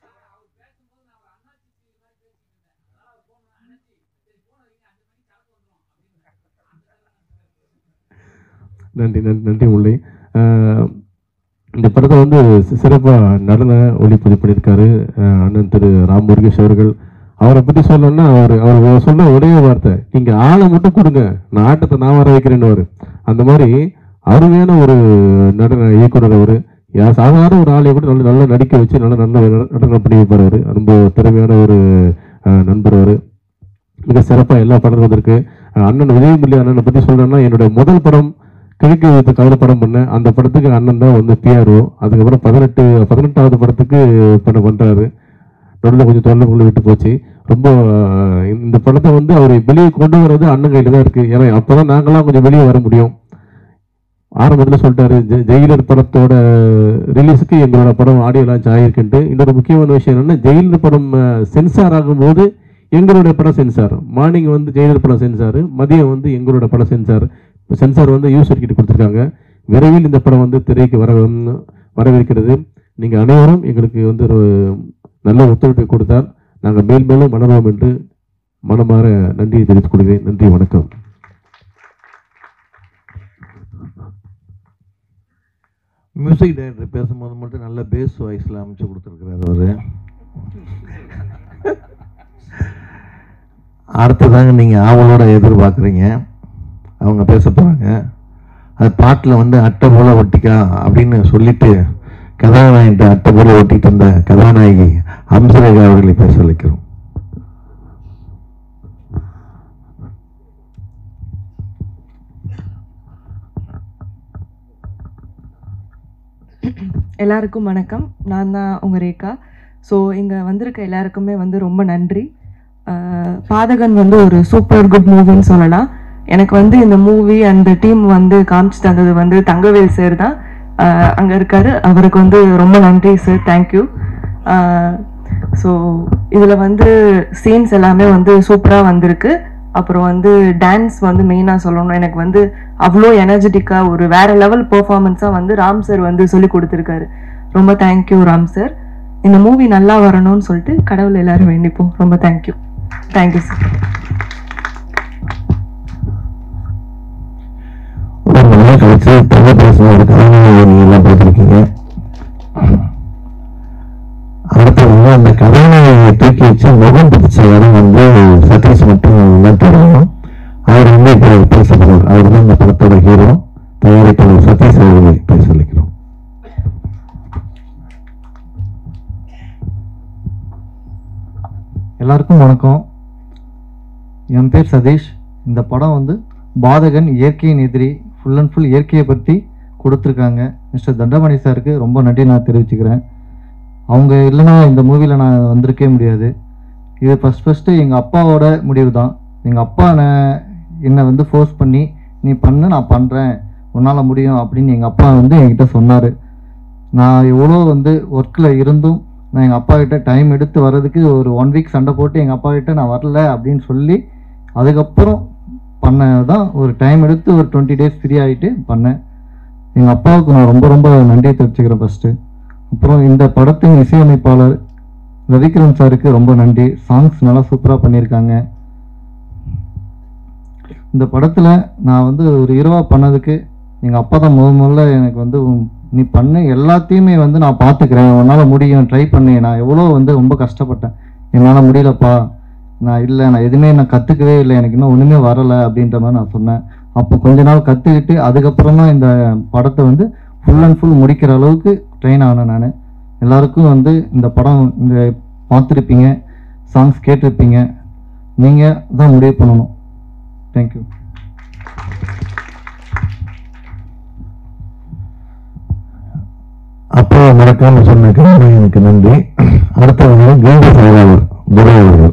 நன்றி நன்றி நன்றி முல்லை ஆஹ் இந்த படத்தை வந்து சி- சிறப்பா நடன ஒளிப்பதிவு பண்ணியிருக்காரு ஆஹ் அண்ணன் திரு ராம் முருகேஷ் அவர்கள் அவரை பத்தி சொல்லணும்னா அவர் அவர் சொன்ன ஒரே வார்த்தை நீங்க ஆளை மட்டும் கொடுங்க நான் ஆட்டத்தை நான் வர வைக்கிறேன்னு அந்த மாதிரி அருமையான ஒரு நடன இயக்குனர் அவர் யா- சாதாரண ஒரு ஆளை கூட நல்ல நல்லா நடிக்க வச்சு நல்ல நல்ல நட- நடனம் பண்ணி வைப்பார் அவர் ரொம்ப திறமையான ஒரு ஆஹ் நண்பர் அவர் மிக சிறப்பாக எல்லா படமும் வந்திருக்கு அஹ் அண்ணன் விஜயமுல்லி அண்ணனை பற்றி சொல்றேன்னா என்னோட முதல் படம் கிழக்கு வித்து கவலை படம் பண்ணேன் அந்த படத்துக்கு அண்ணன் தான் வந்து பிஆர்ஓ அதுக்கப்புறம் பதினெட்டு பதினெட்டாவது படத்துக்கு பண்ண பண்றாரு நடுவில் கொஞ்சம் தொழில்நுட்பங்களை விட்டு போச்சு ரொம்ப அஹ், இந்த படத்தை வந்து அவர் வெளியே கொண்டு வர்றது அண்ணன் கையில் தான் இருக்கு ஏன்னா அப்பதான் நாங்களாம் கொஞ்சம் வெளியே வர முடியும் ஆரம்பத்தில் சொல்லிட்டாரு ஜெ- ஜெயிலர் படத்தோட ரிலீஸுக்கு எங்களோட படம் ஆடியோ லான்ச் ஆகிருக்குன்ட்டு இன்னொரு முக்கியமான விஷயம் என்னன்னா ஜெயிலர் படம் சென்சார் ஆகும்போது எங்களுடைய படம் சென்சார் மார்னிங் வந்து ஜெயிலர் படம் சென்சார் மதியம் வந்து எங்களோட படம் சென்சார் சென்சார் வந்து யூசர் கிட்ட கொடுத்துருக்காங்க விரைவில் இந்த படம் வந்து திரைக்கு வர வரவிருக்கிறது நீங்கள் அனைவரும் எங்களுக்கு வந்து ஒரு நல்ல ஒத்துழைப்பை கொடுத்தால் நாங்கள் மேல் மேலும் வளருவோம் என்று மனமாற நன்றியை தெரிவித்துக் கொள்கிறேன் நன்றி வணக்கம் மியூசிக் டைரக்டர் பேசும்போது மட்டும் நல்ல பேஸ் வாய்ஸில் அமைச்சு கொடுத்துருக்குறாரு அவர் அடுத்ததாங்க நீங்கள் ஆவலோட எதிர்பார்க்குறீங்க அவங்க பேச போகிறாங்க அது பாட்டில் வந்து அட்டை போல ஒட்டிக்கா அப்படின்னு சொல்லிட்டு கதாநாயகிட்ட அட்டை போல ஒட்டிட்டு வந்த கதாநாயகி அம்சரேகா அவர்களை பேச வைக்கிறோம் எல்லாருக்கும் வணக்கம் நான் தான் உங்கள் ரேகா ஸோ இங்கே வந்திருக்க எல்லாருக்குமே வந்து ரொம்ப நன்றி ஆஹ் பாதகன் வந்து ஒரு சூப்பர் குட் மூவின்னு சொல்லலாம் எனக்கு வந்து இந்த மூவி அந்த டீம் வந்து காமிச்சு தந்தது வந்து தங்கவேல் சார் தான் அங்கே இருக்காரு அவருக்கு வந்து ரொம்ப நன்றி சார் தேங்க்யூ ஸோ இதில் வந்து சீன்ஸ் எல்லாமே வந்து சூப்பராக வந்திருக்கு அப்புறம் வந்து டான்ஸ் வந்து மெயினாக சொல்லணும் எனக்கு வந்து அவ்வளோ எனர்ஜெட்டிக்காக ஒரு வேற லெவல் பெர்ஃபார்மன்ஸாக வந்து ராம் சார் வந்து சொல்லி கொடுத்துருக்காரு ரொம்ப தேங்க்யூ ராம் சார் இந்த மூவி நல்லா வரணும்னு சொல்லிட்டு கடவுள் எல்லாரும் வேண்டிப்போம் ரொம்ப தேங்க்யூ தேங்க்யூ சார் ஒரு நாள் கழிச்சு தமிழ் பேசுன ஒரு கதாநாயகி நீங்க எல்லாம் பார்த்துருக்கீங்க அடுத்தது அந்த கதாநாயகியை தூக்கி வச்சு முகம் பிடிச்ச இடம் வந்து சதீஷ் மட்டும் தான் தெரியும் அவர் வந்து இப்போ பேச போகிறார் அவர் தான் இந்த படத்தோட ஹீரோ தயாரிப்பாளர் சதீஷ் அவர்களை பேச வைக்கிறோம் எல்லாருக்கும் வணக்கம் என் பேர் சதீஷ் இந்த படம் வந்து பாதகன் இயற்கையின் எதிரி ஃபுல் அண்ட் ஃபுல் இயற்கையை பற்றி கொடுத்துருக்காங்க மிஸ்டர் தண்டமணி சாருக்கு ரொம்ப நன்றி நான் தெரிவிச்சுக்கிறேன் அவங்க இல்லைன்னா இந்த மூவியில் நான் வந்திருக்கவே முடியாது இது ஃபஸ்ட் ஃபஸ்ட்டு எங்கள் அப்பாவோட முடிவு தான் எங்கள் அப்பா நான் என்னை வந்து ஃபோர்ஸ் பண்ணி நீ பண்ணு நான் பண்ணுறேன் உன்னால் முடியும் அப்படின்னு எங்கள் அப்பா வந்து என்கிட்ட சொன்னார் நான் எவ்வளோ வந்து ஒர்க்கில் இருந்தும் நான் எங்கள் அப்பா கிட்ட டைம் எடுத்து வர்றதுக்கு ஒரு ஒன் வீக் சண்டை போட்டு எங்கள் அப்பா கிட்ட நான் வரல அப்படின்னு சொல்லி அதுக்கப்புறம் பண்ணது தான் ஒரு டைம் எடுத்து ஒரு டுவெண்ட்டி டேஸ் ஃப்ரீ ஆகிட்டு பண்ணேன் எங்கள் அப்பாவுக்கு நான் ரொம்ப ரொம்ப நன்றியை தெரிவிச்சுக்கிறேன் ஃபஸ்ட்டு அப்புறம் இந்த படத்தின் இசையமைப்பாளர் ரவிக்கிரண் சாருக்கு ரொம்ப நன்றி சாங்ஸ் நல்லா சூப்பராக பண்ணியிருக்காங்க இந்த படத்தில் நான் வந்து ஒரு ஹீரோவாக பண்ணதுக்கு எங்கள் அப்பா தான் முத முதல்ல எனக்கு வந்து உன் நீ பண்ணு எல்லாத்தையுமே வந்து நான் பார்த்துக்கிறேன் உன்னால் முடியும் ட்ரை பண்ணு நான் எவ்வளோ வந்து ரொம்ப கஷ்டப்பட்டேன் என்னால் முடியலப்பா நான் இல்லை நான் எதுவுமே நான் கற்றுக்கவே இல்லை எனக்கு இன்னும் ஒன்றுமே வரலை அப்படின்ற மாதிரி நான் சொன்னேன் அப்போ கொஞ்ச நாள் கற்றுக்கிட்டு அதுக்கப்புறம் தான் இந்த படத்தை வந்து ஃபுல் அண்ட் ஃபுல் முடிக்கிற அளவுக்கு ட்ரெயின் ஆனேன் நான் எல்லாருக்கும் வந்து இந்த படம் இந்த பார்த்துருப்பீங்க சாங்ஸ் கேட்டிருப்பீங்க நீங்கள் தான் முடிவு பண்ணணும் தேங்க்யூ அப்போ மறக்காம சொன்ன கதாநாயகனுக்கு நன்றி அடுத்தவங்க கீத செயலாளர் துரை அவர்கள்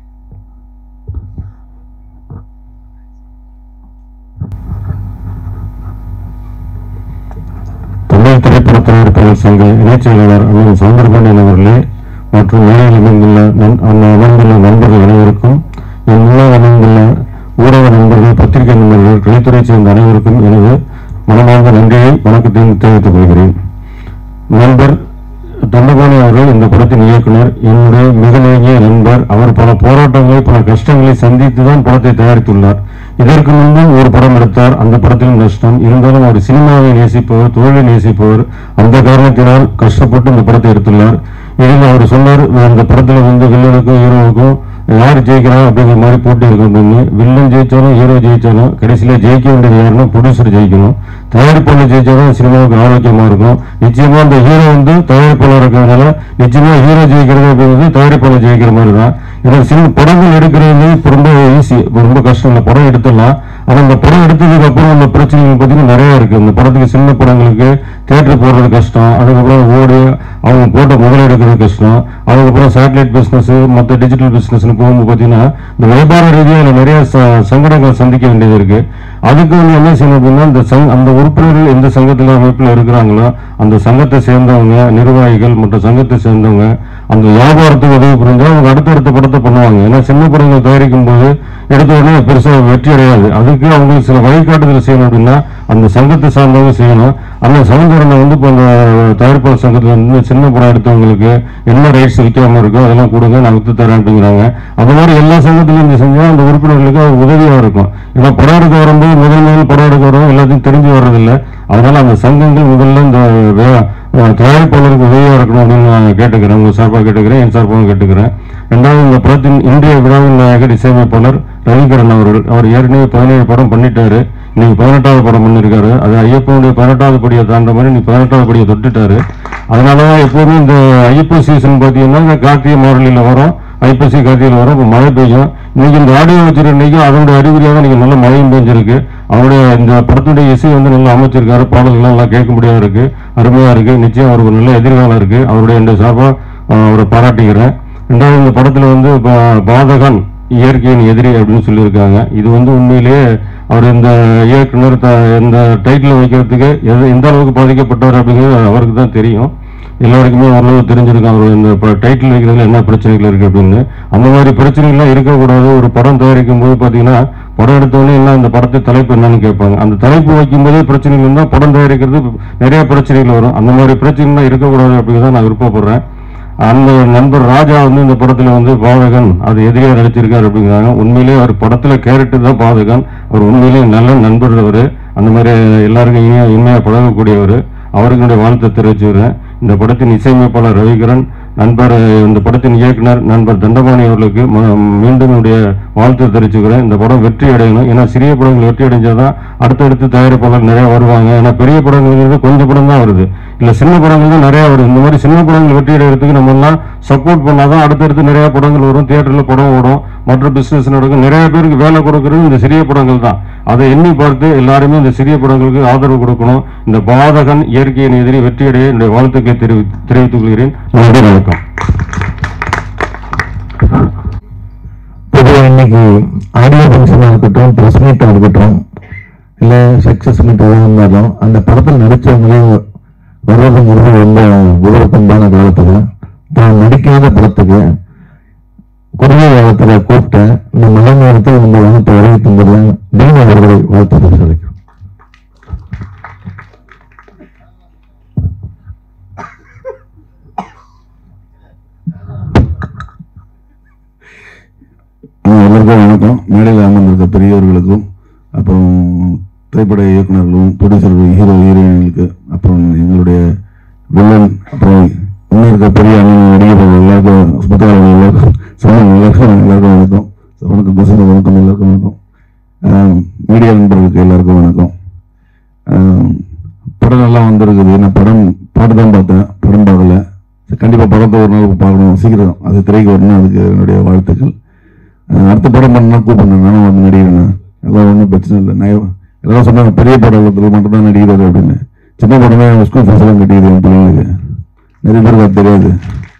தமிழ் திரைப்பட தயாரிப்பாளர் சங்க இணைச் செயலாளர் அண்ணன் சவுந்தரபாண்டியன் அவர்களே மற்றும் மேடையில் அமைந்துள்ள நண்- அண்ணா அமர்ந்துள்ள நண்பர்கள் அனைவருக்கும் என் முன்னால் அமைந்துள்ள ஊடக நண்பர்கள் பத்திரிகை நண்பர்கள் கலைத்துறை சேர்ந்த அனைவருக்கும் எனது மனமார்ந்த நன்றியை வணக்கத்தையும் தெரிவித்துக் கொள்கிறேன் நண்பர் தண்டபாணி அவர்கள் இந்த படத்தின் இயக்குனர் என்னுடைய மிக நெருங்கிய நண்பர் அவர் பல போராட்டங்களை பல கஷ்டங்களை சந்தித்து தான் படத்தை தயாரித்துள்ளார் இதற்கு முன்பும் ஒரு படம் எடுத்தார் அந்த படத்திலும் நஷ்டம் இருந்தாலும் அவர் சினிமாவை நேசிப்பவர் தொழிலை நேசிப்பவர் அந்த காரணத்தினால் கஷ்டப்பட்டு இந்த படத்தை எடுத்துள்ளார் இதில் அவர் சொன்னார் "நான் இந்த படத்துல வந்து வில்லனுக்கும் ஹீரோவுக்கும் யார் ஜெயிக்கிறா அப்படிங்கிற மாதிரி போட்டி இருக்கும் அப்படின்னு வில்லன் ஜெயிச்சாலும் ஹீரோ ஜெயிச்சாலும் கடைசியில ஜெயிக்க வேண்டியது யாருன்னா ப்ரொடியூசர் ஜெயிக்கணும் தயாரிப்பாளர் ஜெயிச்சாலும் சினிமாவுக்கு ஆரோக்கியமா இருக்கும் நிச்சயமா அந்த ஹீரோ வந்து தயாரிப்பாளர் இருக்கிறதுனால நிச்சயமா ஹீரோ ஜெயிக்கிறது அப்படிங்கிறது தயாரிப்பாளர் ஜெயிக்கிற மாதிரி தான் இதில் சில படங்கள் எடுக்கிறது இப்போ ரொம்ப ஈஸி ரொம்ப கஷ்டம் இல்லை படம் எடுத்துடலாம் ஆனால் இந்த படம் எடுத்ததுக்கு அப்புறம் அந்த பிரச்சனைகள் பார்த்தீங்கன்னா நிறைய இருக்கு இந்த படத்துக்கு சின்ன படங்களுக்கு தியேட்டர் போடுறது கஷ்டம் அதுக்கப்புறம் ஓடி அவங்க போட்ட முதல் எடுக்கிறது கஷ்டம் அதுக்கப்புறம் சேட்டலைட் பிஸ்னஸ் மற்ற டிஜிட்டல் பிஸ்னஸ்னு போகும்போது பார்த்தீங்கன்னா இந்த வியாபார ரீதியாக இதுல நிறைய ச- சங்கடங்கள் சந்திக்க வேண்டியது இருக்கு அதுக்கு வந்து என்ன செய்யணும் அப்படின்னா இந்த சங் அந்த உறுப்பினர்கள் எந்த சங்கத்தில் அமைப்பில் இருக்கிறாங்களோ அந்த சங்கத்தை சேர்ந்தவங்க நிர்வாகிகள் மற்றும் சங்கத்தை சேர்ந்தவங்க அந்த வியாபாரத்துக்கு உதவி புரிஞ்சா அவங்க அடுத்தடுத்த படத்தை பண்ணுவாங்க ஏன்னா சின்ன படங்கள் தயாரிக்கும் போது எடுத்த உடனே பெருசாக வெற்றி அடையாது அதுக்கு அவங்களுக்கு சில வழிகாட்டுதல் செய்யணும் அப்படின்னா அந்த சங்கத்தை சார்ந்தவங்க செய்யணும் அந்த சகோதரனை வந்து இப்போ அந்த தயாரிப்பாளர் சங்கத்தில் வந்து சின்ன படம் எடுத்தவங்களுக்கு என்ன ரைட்ஸ் விற்காம இருக்கோ அதெல்லாம் கொடுங்க நான் வித்து தரேன் அப்படிங்கிறாங்க அந்த மாதிரி எல்லா சங்கத்திலும் இருந்து செஞ்சால் அந்த உறுப்பினர்களுக்கு அது உதவியாக இருக்கும் ஏன்னா படம் எடுக்க வரும்போது முதல் முதல் படம் எடுக்க வரும் எல்லாத்தையும் தெரிஞ்சு வர்றதில்லை அதனால அந்த சங்கங்கள் முதல்ல இந்த வே- அஹ் தயாரிப்பாளருக்கு உதவியாக இருக்கணும் அப்படின்னு நான் கேட்டுக்கிறேன் உங்கள் சார்பாக கேட்டுக்கிறேன் என் சார்பாகவும் கேட்டுக்கிறேன் ரெண்டாவது இந்த படத்தின் இந்திய விழாவின் நாயகர் இசையமைப்பாளர் ரவிகரன் அவர்கள் அவர் ஏற்கனவே பதினேழு படம் பண்ணிட்டாரு இன்னைக்கு பதினெட்டாவது படம் பண்ணியிருக்காரு அது ஐயப்பனுடைய பதினெட்டாவது படியை தாண்ட மாதிரி நீ பதினெட்டாவது படியை தொட்டுட்டாரு அதனால தான் எப்போதுமே இந்த ஐயப்பன் சீசன் பார்த்தீங்கன்னா இந்த கார்த்திகை மாரலியில் வரும் ஐப்பசி கார்த்திகையில் வரும் இப்போ மழை பெய்யும் இன்னைக்கு இந்த ஆடியோ வச்சிருக்க இன்னைக்கு அதனுடைய அறிகுறியாக தான் இன்னைக்கு நல்ல மழையும் பெஞ்சிருக்கு அவருடைய இந்த படத்துடைய இசை வந்து நல்லா அமைச்சிருக்காரு பாடல்கள்லாம் நல்லா கேட்கும்படியாக இருக்கு அருமையாக இருக்கு நிச்சயம் அவருக்கு ஒரு நல்ல எதிர்காலம் இருக்கு அவருடைய இந்த சார்பாக அவரை பாராட்டுகிறேன் ரெண்டாவது இந்த படத்தில் வந்து பா- பாதகன் இயற்கையின் எதிரி அப்படின்னு சொல்லியிருக்காங்க இது வந்து உண்மையிலேயே அவர் இந்த இயக்குனர் த இந்த டைட்டில் வைக்கிறதுக்கு எது எந்த அளவுக்கு பாதிக்கப்பட்டார் அப்படிங்கிறது அவருக்கு தான் தெரியும் எல்லாருக்குமே ஓரளவு தெரிஞ்சிருக்கும் அவர் இந்த டைட்டில் வைக்கிறதுல என்ன பிரச்சனைகள் இருக்கு அப்படின்னு அந்த மாதிரி பிரச்சனைகள்லாம் இருக்கக்கூடாது ஒரு படம் தயாரிக்கும் போது பார்த்தீங்கன்னா படம் எடுத்தோடனே என்ன இந்த படத்தை தலைப்பு என்னன்னு கேட்பாங்க அந்த தலைப்பு வைக்கும்போதே பிரச்சனைகள் இருந்தால் படம் தயாரிக்கிறது நிறைய பிரச்சனைகள் வரும் அந்த மாதிரி பிரச்சனைலாம் இருக்கக்கூடாது அப்படிங்கிறத நான் விருப்பப்படுறேன் அந்த நண்பர் ராஜா வந்து இந்த படத்துல வந்து பாதகன் அது எதிரியா நடிச்சிருக்காரு அப்படிங்கிறாங்க உண்மையிலேயே அவர் படத்துல கேரக்டர் தான் பாதகன் அவர் உண்மையிலேயே நல்ல நண்பர் அவர் அந்த மாதிரி எல்லாருக்கும் இனியா இனிமையா பழகக்கூடியவர் அவருக்கு என்னுடைய வாழ்த்தை தெரிவிச்சுக்கிறேன் இந்த படத்தின் இசையமைப்பாளர் ரவிகரன் நண்பர் இந்த படத்தின் இயக்குனர் நண்பர் தண்டபாணி அவர்களுக்கு ம- மீண்டும் என்னுடைய வாழ்த்து தெரிவிச்சுக்கிறேன் இந்த படம் வெற்றி அடையணும் ஏன்னா சிறிய படங்கள் வெற்றி அடைஞ்சாதான் அடுத்தடுத்து தயாரிப்பாளர் நிறைய வருவாங்க ஏன்னா பெரிய படங்கள்ங்கிறது கொஞ்சம் படம் தான் வருது இல்ல சின்ன படங்கள் தான் நிறைய வருது இந்த மாதிரி சின்ன படங்கள் வெற்றி அடைகிறதுக்கு நம்ம எல்லாம் சப்போர்ட் பண்ணாதான் அடுத்தடுத்து நிறைய படங்கள் வரும் தியேட்டர்ல படம் ஓடும் மற்ற பிசினஸ் நடக்கும் நிறைய பேருக்கு வேலை கொடுக்கறது இந்த சிறிய படங்கள் தான் அதை எண்ணி பார்த்து எல்லாருமே இந்த சிறிய படங்களுக்கு ஆதரவு கொடுக்கணும் இந்த பாதகன் இயற்கையின் எதிரி வெற்றி அடைய என்னுடைய வாழ்த்துக்களை தெரிவி தெரிவித்துக் கொள்கிறேன் நன்றி வணக்கம் பொதுவாக இன்னைக்கு ஆடியோ ஃபங்க்ஷனாக இருக்கட்டும் ப்ரெஸ் மீட்டாக இருக்கட்டும் இல்லை சக்ஸஸ் மீட்டாக இருந்தாலும் அந்த படத்தில் நடித்தவங்களே வர்றதுங்கிறது ரொம்ப விருப்பமான காலத்தில் தான் நடிக்காத படத்துக்கு குறுகிய காலத்தில் கூப்பிட்ட இந்த மலை நேரத்தில் இந்த வனத்தை வருகை தந்தது தீன அவர்களை வாழ்த்து தெரிவிக்கிறேன் எல்லாருக்கும் வணக்கம் மேடையில் அமர்ந்திருக்க பெரியவர்களுக்கும் அப்புறம் திரைப்பட இயக்குனர்களும் ப்ரொடியூசர்கள் ஹீரோ ஹீரோயின்களுக்கு அப்புறம் எங்களுடைய வில்லன் அப்புறம் இன்னும் இருக்க பெரிய அண்ணன் நடிகர்கள் எல்லாருக்கும் சுமத்தாளர்கள் எல்லாருக்கும் சொந்தம் எல்லாருக்கும் எல்லாருக்கும் வணக்கம் வணக்கம் பசங்க வணக்கம் எல்லாருக்கும் வணக்கம் ஆஹ் மீடியா நண்பர்களுக்கு எல்லாருக்கும் வணக்கம் ஆஹ் படம் நல்லா வந்திருக்குது நான் படம் பாட்டு தான் பார்த்தேன் படம் பார்க்கல கண்டிப்பாக படத்தை ஒரு நாள் பார்க்கணும் சீக்கிரம் அது திரைக்கு வரணும் அதுக்கு என்னுடைய வாழ்த்துக்கள் அஹ் அடுத்த படம் பண்ணா கூப்பிடுறேன் நானும் வந்து நடிக்கிறேன் அதெல்லாம் ஒன்றும் பிரச்சனை இல்லை நான் எல்லாம் சொன்னாங்க பெரிய படத்தில் மட்டும் தான் நடிக்கிறாரு அப்படின்னு சின்ன படமே ஸ்கூல் ஃபீஸ் எல்லாம் கட்டிக்குது என் பிள்ளைங்களுக்கு நிறைய பேருக்கு அது தெரியாது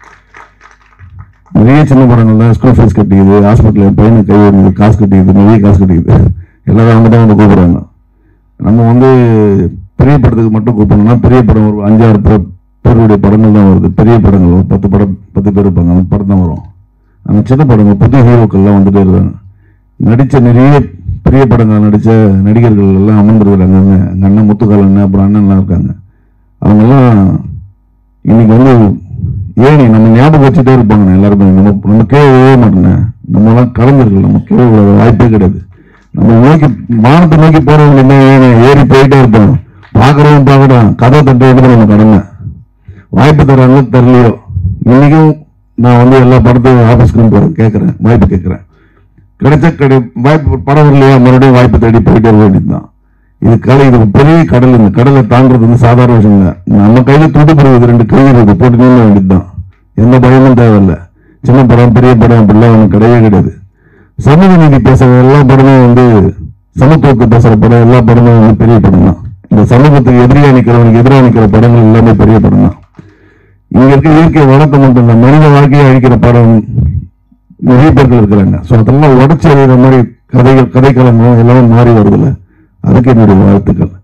நிறைய சின்ன படங்கள் தான் ஸ்கூல் ஃபீஸ் கட்டிக்குது ஹாஸ்பிட்டல் என் பையனுக்கு கை வருது காசு கட்டிக்குது நிறைய காசு கட்டிக்குது எல்லாரும் அவங்க தான் வந்து கூப்பிடுறாங்க நம்ம வந்து பெரிய படத்துக்கு மட்டும் கூப்பிடணும்னா பெரிய படம் ஒரு அஞ்சாறு பேர் பேருடைய படங்கள் தான் வருது பெரிய படங்கள் ஒரு பத்து படம் பத்து பேர் இருப்பாங்க அந்த படம் தான் வரும் அந்த சின்ன படங்கள் புது ஹீரோக்கள்லாம் வந்துட்டே இருக்காங்க நடித்த நிறைய பெரிய படங்கள் நடித்த நடிகர்கள் எல்லாம் அமர்ந்துருக்குறாங்க அங்கே எங்கள் அண்ணன் முத்துக்கால் அண்ணன் அப்புறம் அண்ணன்லாம் இருக்காங்க அவங்கெல்லாம் இன்னைக்கு வந்து ஏணி நம்ம ஞாபகம் வச்சுட்டே இருப்பாங்க எல்லாருமே நம்ம நம்ம கேட்கவே மாட்டேங்க நம்மலாம் கலைஞர்கள் நம்ம கேட்க கூடாது வாய்ப்பே கிடையாது நம்ம நோக்கி வானத்தை நோக்கி போறவங்க என்ன ஏணி ஏறி போயிட்டே இருப்போம் பார்க்குறவங்க பார்க்கணும் கதை தட்டு எடுத்து நம்ம கடமை வாய்ப்பு தராங்க தரலையோ இன்னைக்கும் நான் வந்து எல்லா படத்தையும் ஆஃபீஸ்க்கும் போகிறேன் கேட்குறேன் வாய்ப்பு கேட்குறேன் கிடைச்ச கிடை வாய்ப்பு படம் வரலையா மறுபடியும் வாய்ப்பு தேடி போயிட்டே இருக்க வேண்டியதுதான் இது கடல் இது ஒரு பெரிய கடல் இந்த கடலை தாண்டது வந்து சாதாரண விஷயம் இல்லை நம்ம கையில துண்டு போடுவது ரெண்டு கை இருக்கு போட்டு நின்று வேண்டியதுதான் எந்த பயமும் தேவையில்லை சின்ன படம் பெரிய படம் அப்படிலாம் ஒன்றும் கிடையவே கிடையாது சமூக நீதி பேசுற எல்லா படமும் வந்து சமத்துவத்தை பேசுற படம் எல்லா படமும் வந்து பெரிய படம் தான் இந்த சமூகத்துக்கு எதிரியா நிக்கிறவனுக்கு எதிராக நிக்கிற படங்கள் எல்லாமே பெரிய படம் தான் இங்க இருக்க இயற்கை வளர்க்க மட்டும் இல்லை மனித வாழ்க்கையை அழிக்கிற படம் நிறைய பேர்கள் இருக்கிறாங்க ஸோ அதெல்லாம் உடச்சி அறிகிற மாதிரி கதைகள் கதைக்களங்களும் எல்லாமே மாறி வருதுல்ல அதுக்கு என்னுடைய வாழ்த்துக்கள்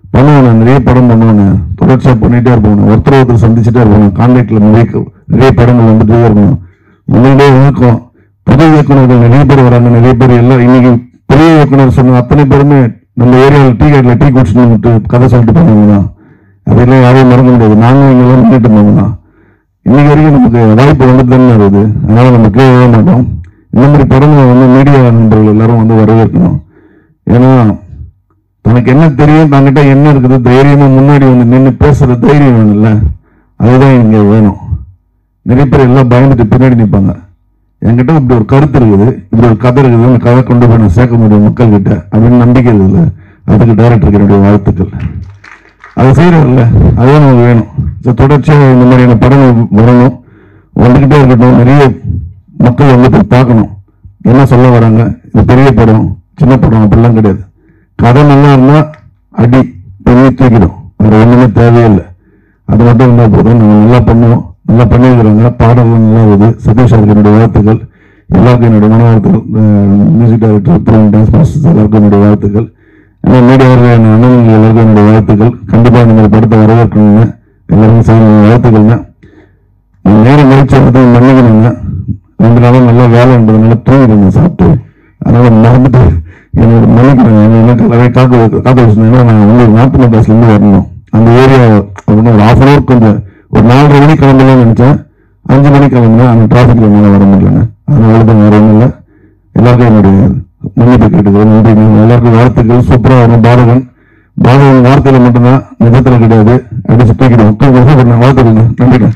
பண்ணுவேன் நிறைய படம் பண்ணுவேன் தொடர்ச்சியாக பண்ணிகிட்டே இருப்போம் ஒருத்தர் ஒருத்தர் சந்திச்சுட்டே இருப்போம் கான்டாக்டில் நிறைய நிறைய படங்கள் வந்துட்டே இருக்கும் வந்துகிட்டே இருக்கும் புது இயக்குநர்கள் நிறைய பேர் வராங்க நிறைய பேர் எல்லாம் இன்னைக்கு பெரிய இயக்குனர் சொன்ன அத்தனை பேருமே நம்ம ஏரியாவில் டீ கடையில் டீ குடிச்சுட்டு கதை சொல்லிட்டு போனவங்க தான் அதெல்லாம் யாரையும் மறக்க முடியாது நாங்களும் இங்கெல்லாம் பண்ணிட்டு இருந்தவங்க தான் இன்னைக்கு வரைக்கும் நமக்கு வாய்ப்பு வந்துட்டு தானே இருக்குது அதனால நம்ம கேட்கவே மாட்டோம் இந்த மாதிரி படங்களை வந்து மீடியா நண்பர்கள் எல்லாரும் வந்து வரவேற்கணும் ஏன்னா தனக்கு என்ன தெரியும் தன்கிட்ட என்ன இருக்குது தைரியமா முன்னாடி வந்து நின்று பேசுற தைரியம் வேணும்ல அதுதான் இங்க வேணும் நிறைய பேர் எல்லாம் பயந்துட்டு பின்னாடி நிற்பாங்க என்கிட்ட இப்படி ஒரு கருத்து இருக்குது இப்படி ஒரு கதை இருக்குது அந்த கதை கொண்டு போய் நான் சேர்க்க முடியும் மக்கள் கிட்ட அப்படின்னு நம்பிக்கை இருக்குல்ல அதுக்கு டைரக்டருக்கு என்னுடைய வாழ்த்துக்கள் அதை செய்யறதில்ல அதுதான் நமக்கு வேணும் ஸோ தொடர்ச்சியாக இந்த மாதிரியான படங்கள் வரணும் வந்துக்கிட்டே இருக்கட்டும் நிறைய மக்கள் வந்து போய் பார்க்கணும் என்ன சொல்ல வராங்க இது பெரிய படம் சின்ன படம் அப்படிலாம் கிடையாது கதை நல்லா இருந்தால் அடி பண்ணி தூக்கிடும் வேறு ஒன்றுமே தேவையில்லை அது மட்டும் இருந்தால் போதும் நம்ம நல்லா பண்ணுவோம் நல்லா பண்ணியிருக்கிறாங்க பாடல்கள் நல்லா வருது சதீஷ் அவருக்கு என்னுடைய வாழ்த்துக்கள் எல்லாருக்கும் என்னுடைய மன வாழ்த்துக்கள் மியூசிக் டைரக்டர் அப்புறம் டான்ஸ் மாஸ்டர்ஸ் எல்லாருக்கும் என்னுடைய வாழ்த்துக்கள் ஏன்னா மீடியாவில் என் அண்ணன்கள் எல்லாருக்கும் என்னுடைய வாழ்த்துக்கள் கண்டிப்பாக இந்த மாதிரி படத்தை வரவேற்கணுங்க எல்லாருக்கும் செய்ய வாழ்த்துக்கள்ங்க நான் நேரம் கழிச்சு வந்து மன்னிக்கணுங்க ரெண்டு நாளும் நல்லா வேலை இருந்ததுனால தூங்கிடுங்க சாப்பிட்டு அதனால மறந்துட்டு என்னோட மன்னிக்கிறேங்க என்ன கலவை காக்க காக்க வச்சுருந்தேன்னா நான் வந்து நாட்டு பஸ்லேருந்து வரணும் அந்த ஏரியா ஒரு ஹாஃப் அன் ஹவர் கொஞ்சம் ஒரு நாலரை மணிக்கு கிளம்பலாம்னு நினச்சேன் அஞ்சு மணிக்கு கிளம்புனேன் அந்த டிராஃபிக்கில் என்னால் வர முடியலங்க அதனால தான் வேறு ஒன்றும் இல்லை எல்லாருக்கும் என்னுடைய மன்னிப்பு கேட்டுக்கிறேன் நன்றி எல்லாருக்கும் வாழ்த்துக்கள் சூப்பராக வரும் பாலகன் பாலகன் வார்த்தையில் மட்டும்தான் நிஜத்தில் கிடையாது அடிச்சு தூக்கிடுவோம் வாழ்த்துக்கள் நன்றிங்க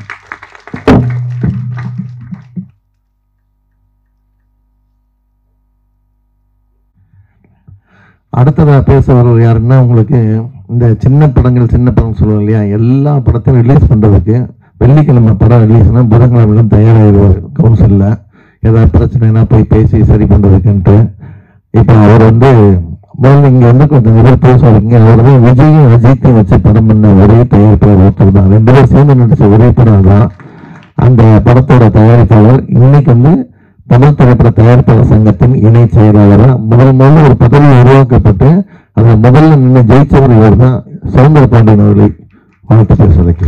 அடுத்ததா பேச வர்றது யாருன்னா உங்களுக்கு இந்த சின்ன படங்கள் சின்ன படம் சொல்லுவோம் இல்லையா எல்லா படத்தையும் ரிலீஸ் பண்ணுறதுக்கு வெள்ளிக்கிழமை படம் ரிலீஸ்னா புதன்கிழமையிலும் தயாராகிடுவார் கவுன்சிலில் ஏதாவது பிரச்சனைனா போய் பேசி சரி பண்ணுறதுக்குன்ட்டு இப்போ அவர் வந்து முதல்ல இங்கே வந்து கொஞ்சம் நிறைய பேசுவாங்க அவர் தான் விஜயும் அஜித்தையும் வச்சு படம் பண்ண ஒரே தயாரிப்பாளர் ஒருத்தர் தான் ரெண்டு பேரும் சேர்ந்து நடிச்ச ஒரே படம் தான் அந்த படத்தோட தயாரிப்பாளர் இன்னைக்கு வந்து தமிழ் திரைப்பட தயாரிப்பாளர் சங்கத்தின் இணை செயலாளராக முதல் முதல்ல ஒரு பதவி உருவாக்கப்பட்டு அதில் முதல்ல நின்று ஜெயிச்சவர் இவர் தான் சவுந்தர பாண்டியன் அவர்களை வாழ்த்து பேசுவதற்கு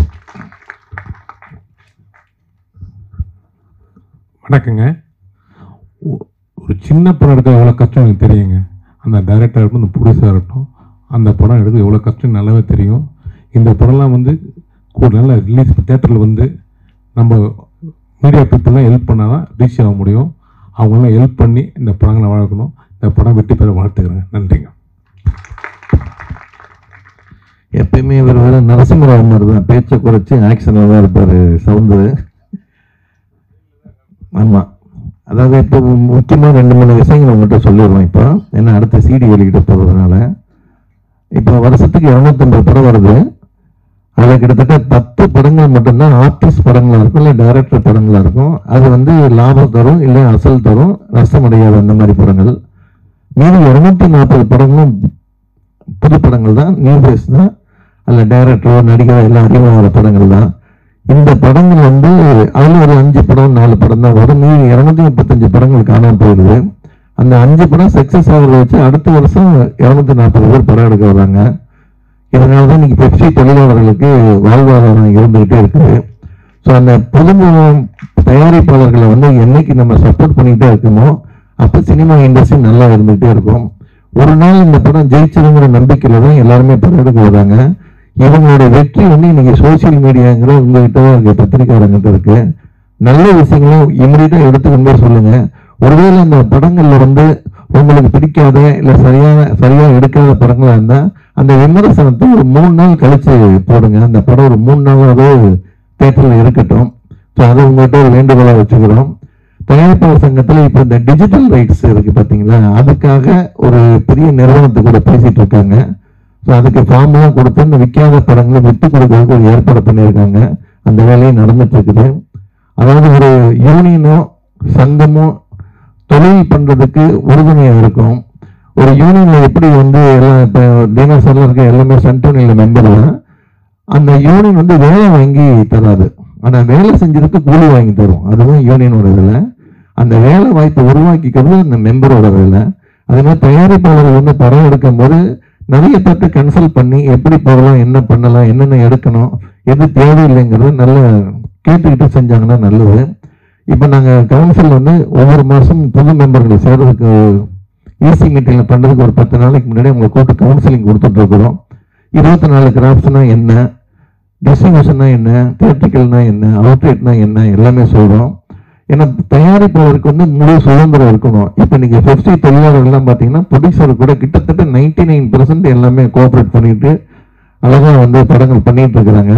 வணக்கங்க ஒ- ஒரு சின்ன படம் எடுக்க எவ்வளோ கஷ்டம் எனக்கு தெரியுங்க அந்த டைரக்டர் இருக்கட்டும் அந்த ப்ரொடியூசர் இருக்கட்டும் அந்த படம் எடுக்க எவ்வளோ கஷ்டம் நல்லாவே தெரியும் இந்த படம்லாம் வந்து கூட நல்லா ரிலீஸ் தேட்டரில் வந்து நம்ம மீடியா பீப்புளெலாம் ஹெல்ப் பண்ணால் தான் ரீச் ஆக முடியும் அவங்களாம் ஹெல்ப் பண்ணி இந்த படங்களை வளர்க்கணும் இந்த படம் வெற்றி பெற வாழ்த்துக்கிறேங்க நன்றிங்க எப்பயுமே இவர் வேற நரசிம்மராவ் மாதிரி தான் பேச்சை குறைச்சி ஆக்ஷனில் தான் இருப்பார் சவுந்தர் ஆமாம் அதாவது இப்போ முக்கியமாக ரெண்டு மூணு விஷயங்கள் உங்கள்கிட்ட சொல்லிடுவோம் இப்போ ஏன்னா அடுத்த சிடி வெளியிட போகிறதுனால இப்போ வருஷத்துக்கு இரநூத்தம்பது படம் வருது அதில் கிட்டத்தட்ட பத்து படங்கள் மட்டும்தான் ஆர்டிஸ்ட் படங்களாக இருக்கும் இல்லை டைரக்டர் படங்களாக இருக்கும் அது வந்து லாபம் தரும் இல்லை அசல் தரும் நஷ்டமடையாத அந்த மாதிரி படங்கள் மீதி இரநூத்தி நாற்பது படங்களும் புது படங்கள் தான் நியூ ஃபேஸ் தான் அதில் டைரக்டரோ நடிகர் எல்லாம் அறிமுகமான படங்கள் தான் இந்த படங்கள் வந்து அதில் ஒரு அஞ்சு படம் நாலு படம் தான் வரும் மீதி இரநூத்தி முப்பத்தஞ்சு படங்கள் காணாமல் போயிடுது அந்த அஞ்சு படம் சக்ஸஸ் ஆகிறத வச்சு அடுத்த வருஷம் இரநூத்தி நாற்பது பேர் படம் எடுக்க வராங்க இதனால தான் இன்னைக்கு பெப்சி தொழிலாளர்களுக்கு வாழ்வாதாரம் இருந்துகிட்டே இருக்குது ஸோ அந்த புதுமுகம் தயாரிப்பாளர்களை வந்து என்னைக்கு நம்ம சப்போர்ட் பண்ணிக்கிட்டே இருக்கோமோ அப்போ சினிமா இண்டஸ்ட்ரி நல்லா இருந்துகிட்டே இருக்கும் ஒரு நாள் இந்த படம் ஜெயிச்சிருங்கிற நம்பிக்கையில தான் எல்லாருமே படம் எடுக்க வராங்க இவங்களோட வெற்றி வந்து இன்னைக்கு சோசியல் மீடியாங்கிற உங்ககிட்ட தான் இருக்கு பத்திரிக்கையாளர்கிட்ட இருக்கு நல்ல விஷயங்களும் இமீடியட்டா எடுத்துக்கொண்டே சொல்லுங்க ஒருவேளை அந்த படங்கள்ல வந்து உங்களுக்கு பிடிக்காத இல்ல சரியான சரியா எடுக்காத படங்களா இருந்தா அந்த விமர்சனத்தை ஒரு மூணு நாள் கழிச்சு போடுங்க அந்த படம் ஒரு மூணு நாளாவது தேட்டரில் இருக்கட்டும் ஸோ அதை உங்கள்கிட்ட ஒரு வேண்டுகோளா வச்சுக்கிறோம் தயாரிப்பாளர் சங்கத்துல இப்ப இந்த டிஜிட்டல் ரைட்ஸ் இருக்கு பாத்தீங்களா அதுக்காக ஒரு பெரிய நிறுவனத்தை கூட பேசிட்டு இருக்காங்க ஸோ அதுக்கு ஃபார்ம்லாம் கொடுத்து இந்த விற்காத படங்களை விட்டு கொடுக்கறதுக்கு ஒரு ஏற்பாடு பண்ணியிருக்காங்க அந்த வேலையும் நடந்துட்டு இருக்குது அதாவது ஒரு யூனியனோ சங்கமோ தொழில் பண்றதுக்கு உறுதுணையா இருக்கும் ஒரு யூனியன்ல எப்படி வந்து எல்லாம் இப்போ தீனாசர்ல இருக்க எல்லாமே சென்டோனியில் மெம்பர் தான் அந்த யூனியன் வந்து வேலை வாங்கி தராது ஆனா வேலை செஞ்சதுக்கு கூலி வாங்கி தரும் அதுதான் யூனியனோட வேலை அந்த வேலை வாய்ப்பை உருவாக்கிக்கிறது அந்த மெம்பரோட வேலை அதே மாதிரி தயாரிப்பாளர்கள் வந்து படம் எடுக்கும் போது நிறைய பேர்த்து கன்சல்ட் பண்ணி எப்படி போகலாம் என்ன பண்ணலாம் என்னென்ன எடுக்கணும் எது தேவையில்லைங்கிறத நல்லா கேட்டுக்கிட்டு செஞ்சாங்கன்னா நல்லது இப்போ நாங்கள் கவுன்சில் வந்து ஒவ்வொரு மாதம் புது மெம்பர்களை சேர்றதுக்கு ஈசி மீட்டிங்கில் பண்ணுறதுக்கு ஒரு பத்து நாளைக்கு முன்னாடி உங்களை கூப்பிட்டு கவுன்சிலிங் கொடுத்துட்ருக்குறோம் இருபத்தி நாலு கிராஃப்ட்ஸ்னா என்ன டிஸ்ட்ரிபியூஷன்னா என்ன தியேட்ரிக்கல்னா என்ன அவுட்ரேட்னா என்ன எல்லாமே சொல்கிறோம் ஏன்னா தயாரிப்பாளருக்கு வந்து முழு சுதந்திரம் இருக்கணும் இப்போ நீங்கள் ஃபிஃப்டி தொழிலாளர்கள்லாம் பார்த்தீங்கன்னா ப்ரொடியூசர் கூட கிட்டத்தட்ட நைன்டி நைன் பர்சன்ட் எல்லாமே கோஆப்ரேட் பண்ணிட்டு அழகாக வந்து படங்கள் பண்ணிட்டு இருக்கிறாங்க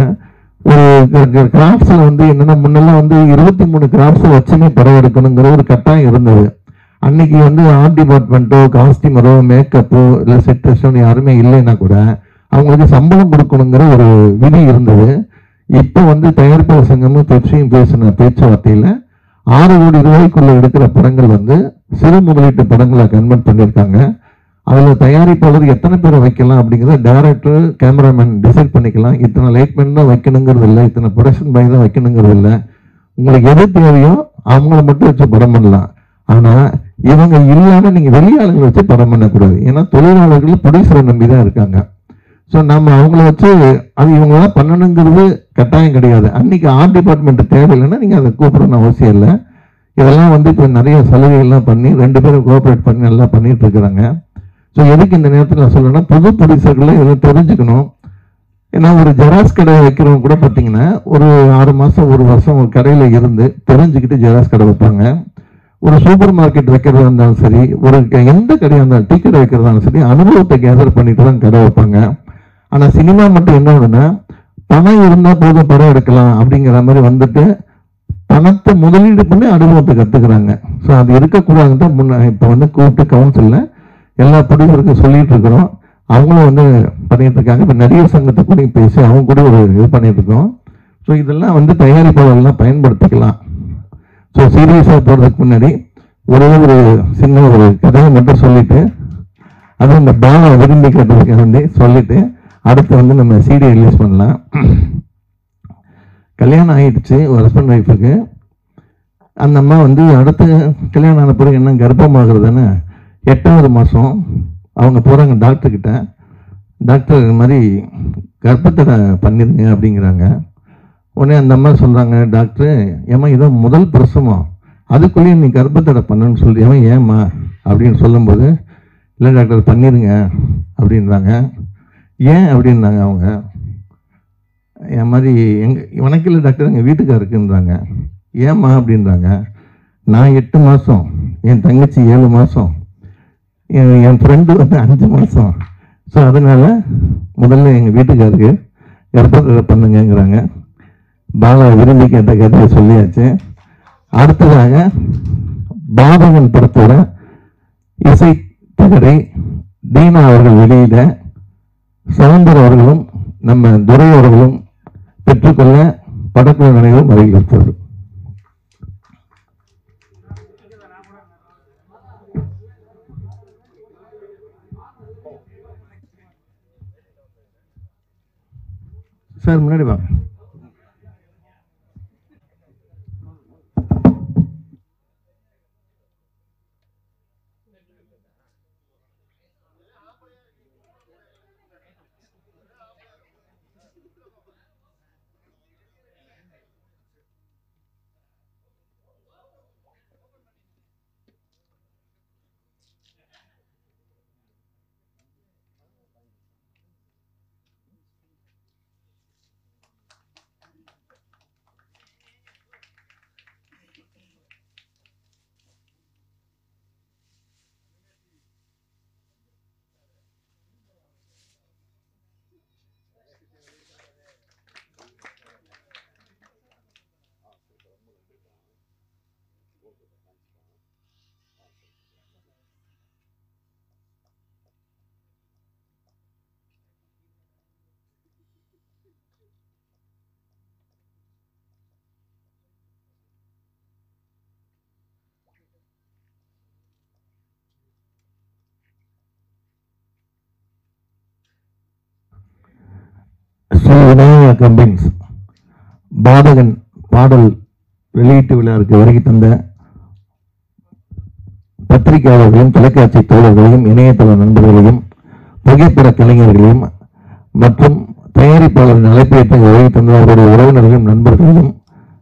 ஒரு கிராஃப்ட்ஸில் வந்து என்னன்னா முன்னெல்லாம் வந்து இருபத்தி மூணு கிராஃப்ட்ஸ் வச்சுமே படம் எடுக்கணுங்கிற ஒரு கட்டாயம் இருந்தது அன்னைக்கு வந்து ஆர்ட் டிபார்ட்மெண்ட்டோ காஸ்டியூமரோ மேக்கப்போ இல்லை செட் யாருமே இல்லைன்னா கூட அவங்களுக்கு சம்பளம் கொடுக்கணுங்கிற ஒரு விதி இருந்தது இப்போ வந்து தயாரிப்பாளர் சங்கமும் பெப்சியும் பேசின பேச்சுவார்த்தையில் ஆறு கோடி ரூபாய்க்குள்ள எடுக்கிற படங்கள் வந்து சிறு முதலீட்டு படங்களை கன்வெர்ட் பண்ணியிருக்காங்க அதில் தயாரிப்பாளர் எத்தனை பேரை வைக்கலாம் அப்படிங்கிறத டைரக்டர் கேமராமேன் டிசைட் பண்ணிக்கலாம் இத்தனை லைட்மேன் தான் வைக்கணுங்கிறது இல்லை இத்தனை ப்ரொடக்ஷன் பாய் தான் வைக்கணுங்கிறது இல்லை உங்களுக்கு எது தேவையோ அவங்கள மட்டும் வச்சு படம் பண்ணலாம் ஆனால் இவங்க இல்லாமல் நீங்கள் வெளியாளுங்களை வச்சு படம் பண்ணக்கூடாது ஏன்னா தொழிலாளர்கள் ப்ரொடியூசரை நம்பி தான் இருக்காங்க ஸோ நம்ம அவங்கள வச்சு அது இவங்க தான் பண்ணணுங்கிறது கட்டாயம் கிடையாது அன்னைக்கு ஆர்ட் டிபார்ட்மெண்ட் தேவையில்லைன்னா நீங்கள் அதை கூப்பிடணும் அவசியம் இல்லை இதெல்லாம் வந்து இப்போ நிறைய சலுகைகள்லாம் பண்ணி ரெண்டு பேரும் கோஆப்ரேட் பண்ணி நல்லா பண்ணிட்டு இருக்கிறாங்க ஸோ எதுக்கு இந்த நேரத்தில் நான் சொல்றேன்னா புது ப்ரொடியூசர்களை இதை தெரிஞ்சுக்கணும் ஏன்னா ஒரு ஜெராக்ஸ் கடை வைக்கிறவங்க கூட பார்த்தீங்கன்னா ஒரு ஆறு மாதம் ஒரு வருஷம் ஒரு கடையில் இருந்து தெரிஞ்சுக்கிட்டு ஜெராக்ஸ் கடை வைப்பாங்க ஒரு சூப்பர் மார்க்கெட் வைக்கிறதா இருந்தாலும் சரி ஒரு க- எந்த கடையாக இருந்தாலும் டீ கடை வைக்கிறதா இருந்தாலும் சரி அனுபவத்தை கேதர் பண்ணிட்டு தான் கடை வைப்பாங்க ஆனால் சினிமா மட்டும் என்ன ஆகுதுன்னா பணம் இருந்தால் போதும் படம் எடுக்கலாம் அப்படிங்கிற மாதிரி வந்துட்டு பணத்தை முதலீடு பண்ணி அனுபவத்தை கற்றுக்குறாங்க ஸோ அது இருக்கக்கூடாதுன்னு தான் முன்ன இப்போ வந்து கூப்பிட்டு கவுன்சிலில் எல்லா ப்ரொடியூசருக்கும் சொல்லிட்டு இருக்கிறோம் அவங்களும் வந்து பண்ணிட்டு இருக்காங்க இப்போ நிறைய சங்கத்தை கூட பேசி அவங்க கூட ஒரு இது பண்ணிட்டு இருக்கோம் ஸோ இதெல்லாம் வந்து தயாரிப்பாளர்கள்லாம் பயன்படுத்திக்கலாம் ஸோ சீரியஸாக போகிறதுக்கு முன்னாடி ஒரே ஒரு சின்ன ஒரு கதையை மட்டும் சொல்லிட்டு அது இந்த பாலை விரும்பி கேட்டதுக்கு வந்து சொல்லிட்டு அடுத்து வந்து நம்ம சிடி ரிலீஸ் பண்ணலாம் கல்யாணம் ஆயிடுச்சு ஒரு ஹஸ்பண்ட் ஒய்ஃபுக்கு அந்த அம்மா வந்து அடுத்து கல்யாணம் ஆன பிறகு என்ன கர்ப்பமாகிறதுன்னு எட்டாவது மாதம் அவங்க போகிறாங்க டாக்டர்கிட்ட டாக்டர் இது மாதிரி கர்ப்பத்தடை பண்ணிருங்க அப்படிங்கிறாங்க உடனே அந்த அம்மா சொல்கிறாங்க டாக்டர் ஏம்மா இதான் முதல் பிரசவம் அதுக்குள்ளேயே நீ கர்ப்பத்தடை பண்ணுன்னு சொல்றியாமா ஏம்மா அப்படின்னு சொல்லும்போது இல்லை டாக்டர் பண்ணிருங்க அப்படின்றாங்க ஏன் அப்படின்னாங்க அவங்க என் மாதிரி எங்கள் உனக்கு இல்லை டாக்டர் எங்கள் வீட்டுக்காருக்குன்றாங்க ஏம்மா அப்படின்றாங்க நான் எட்டு மாதம் என் தங்கச்சி ஏழு மாதம் என் என் ஃப்ரெண்டு வந்து அஞ்சு மாதம் ஸோ அதனால் முதல்ல எங்கள் வீட்டுக்காருக்கு கர்ப்பத்தை பண்ணுங்கங்கிறாங்க பாலா விரும்பி கேட்ட கதையை சொல்லியாச்சு அடுத்ததாக பாதகன் படத்தோட இசை தகரை தீனா அவர்கள் வெளியிட சவுந்தர் அவர்களும் நம்ம துரை அவர்களும் பெற்றுக்கொள்ள படக்குழு நினைவும் வருகிறது சார் முன்னாடி வாங்க ஸ்ரீ விநாயகா கம்பெனிஸ் பாதகன் பாடல் வெளியீட்டு விழாவுக்கு வருகை தந்த பத்திரிகையாளர்களையும் தொலைக்காட்சி தோழர்களையும் இணையதள நண்பர்களையும் புகைப்பட கலைஞர்களையும் மற்றும் தயாரிப்பாளரின் அழைப்பேற்ற உதவி தந்த அவருடைய உறவினர்களும் நண்பர்களையும்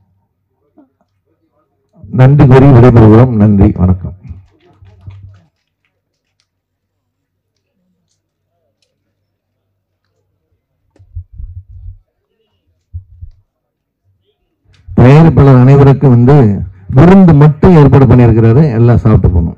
நன்றி கூறி விடைபெறுகிறோம் நன்றி வணக்கம் தயாரிப்பாளர் அனைவருக்கும் வந்து விருந்து மட்டும் ஏற்பாடு பண்ணியிருக்கிறாரு எல்லாம் சாப்பிட்டு போகணும்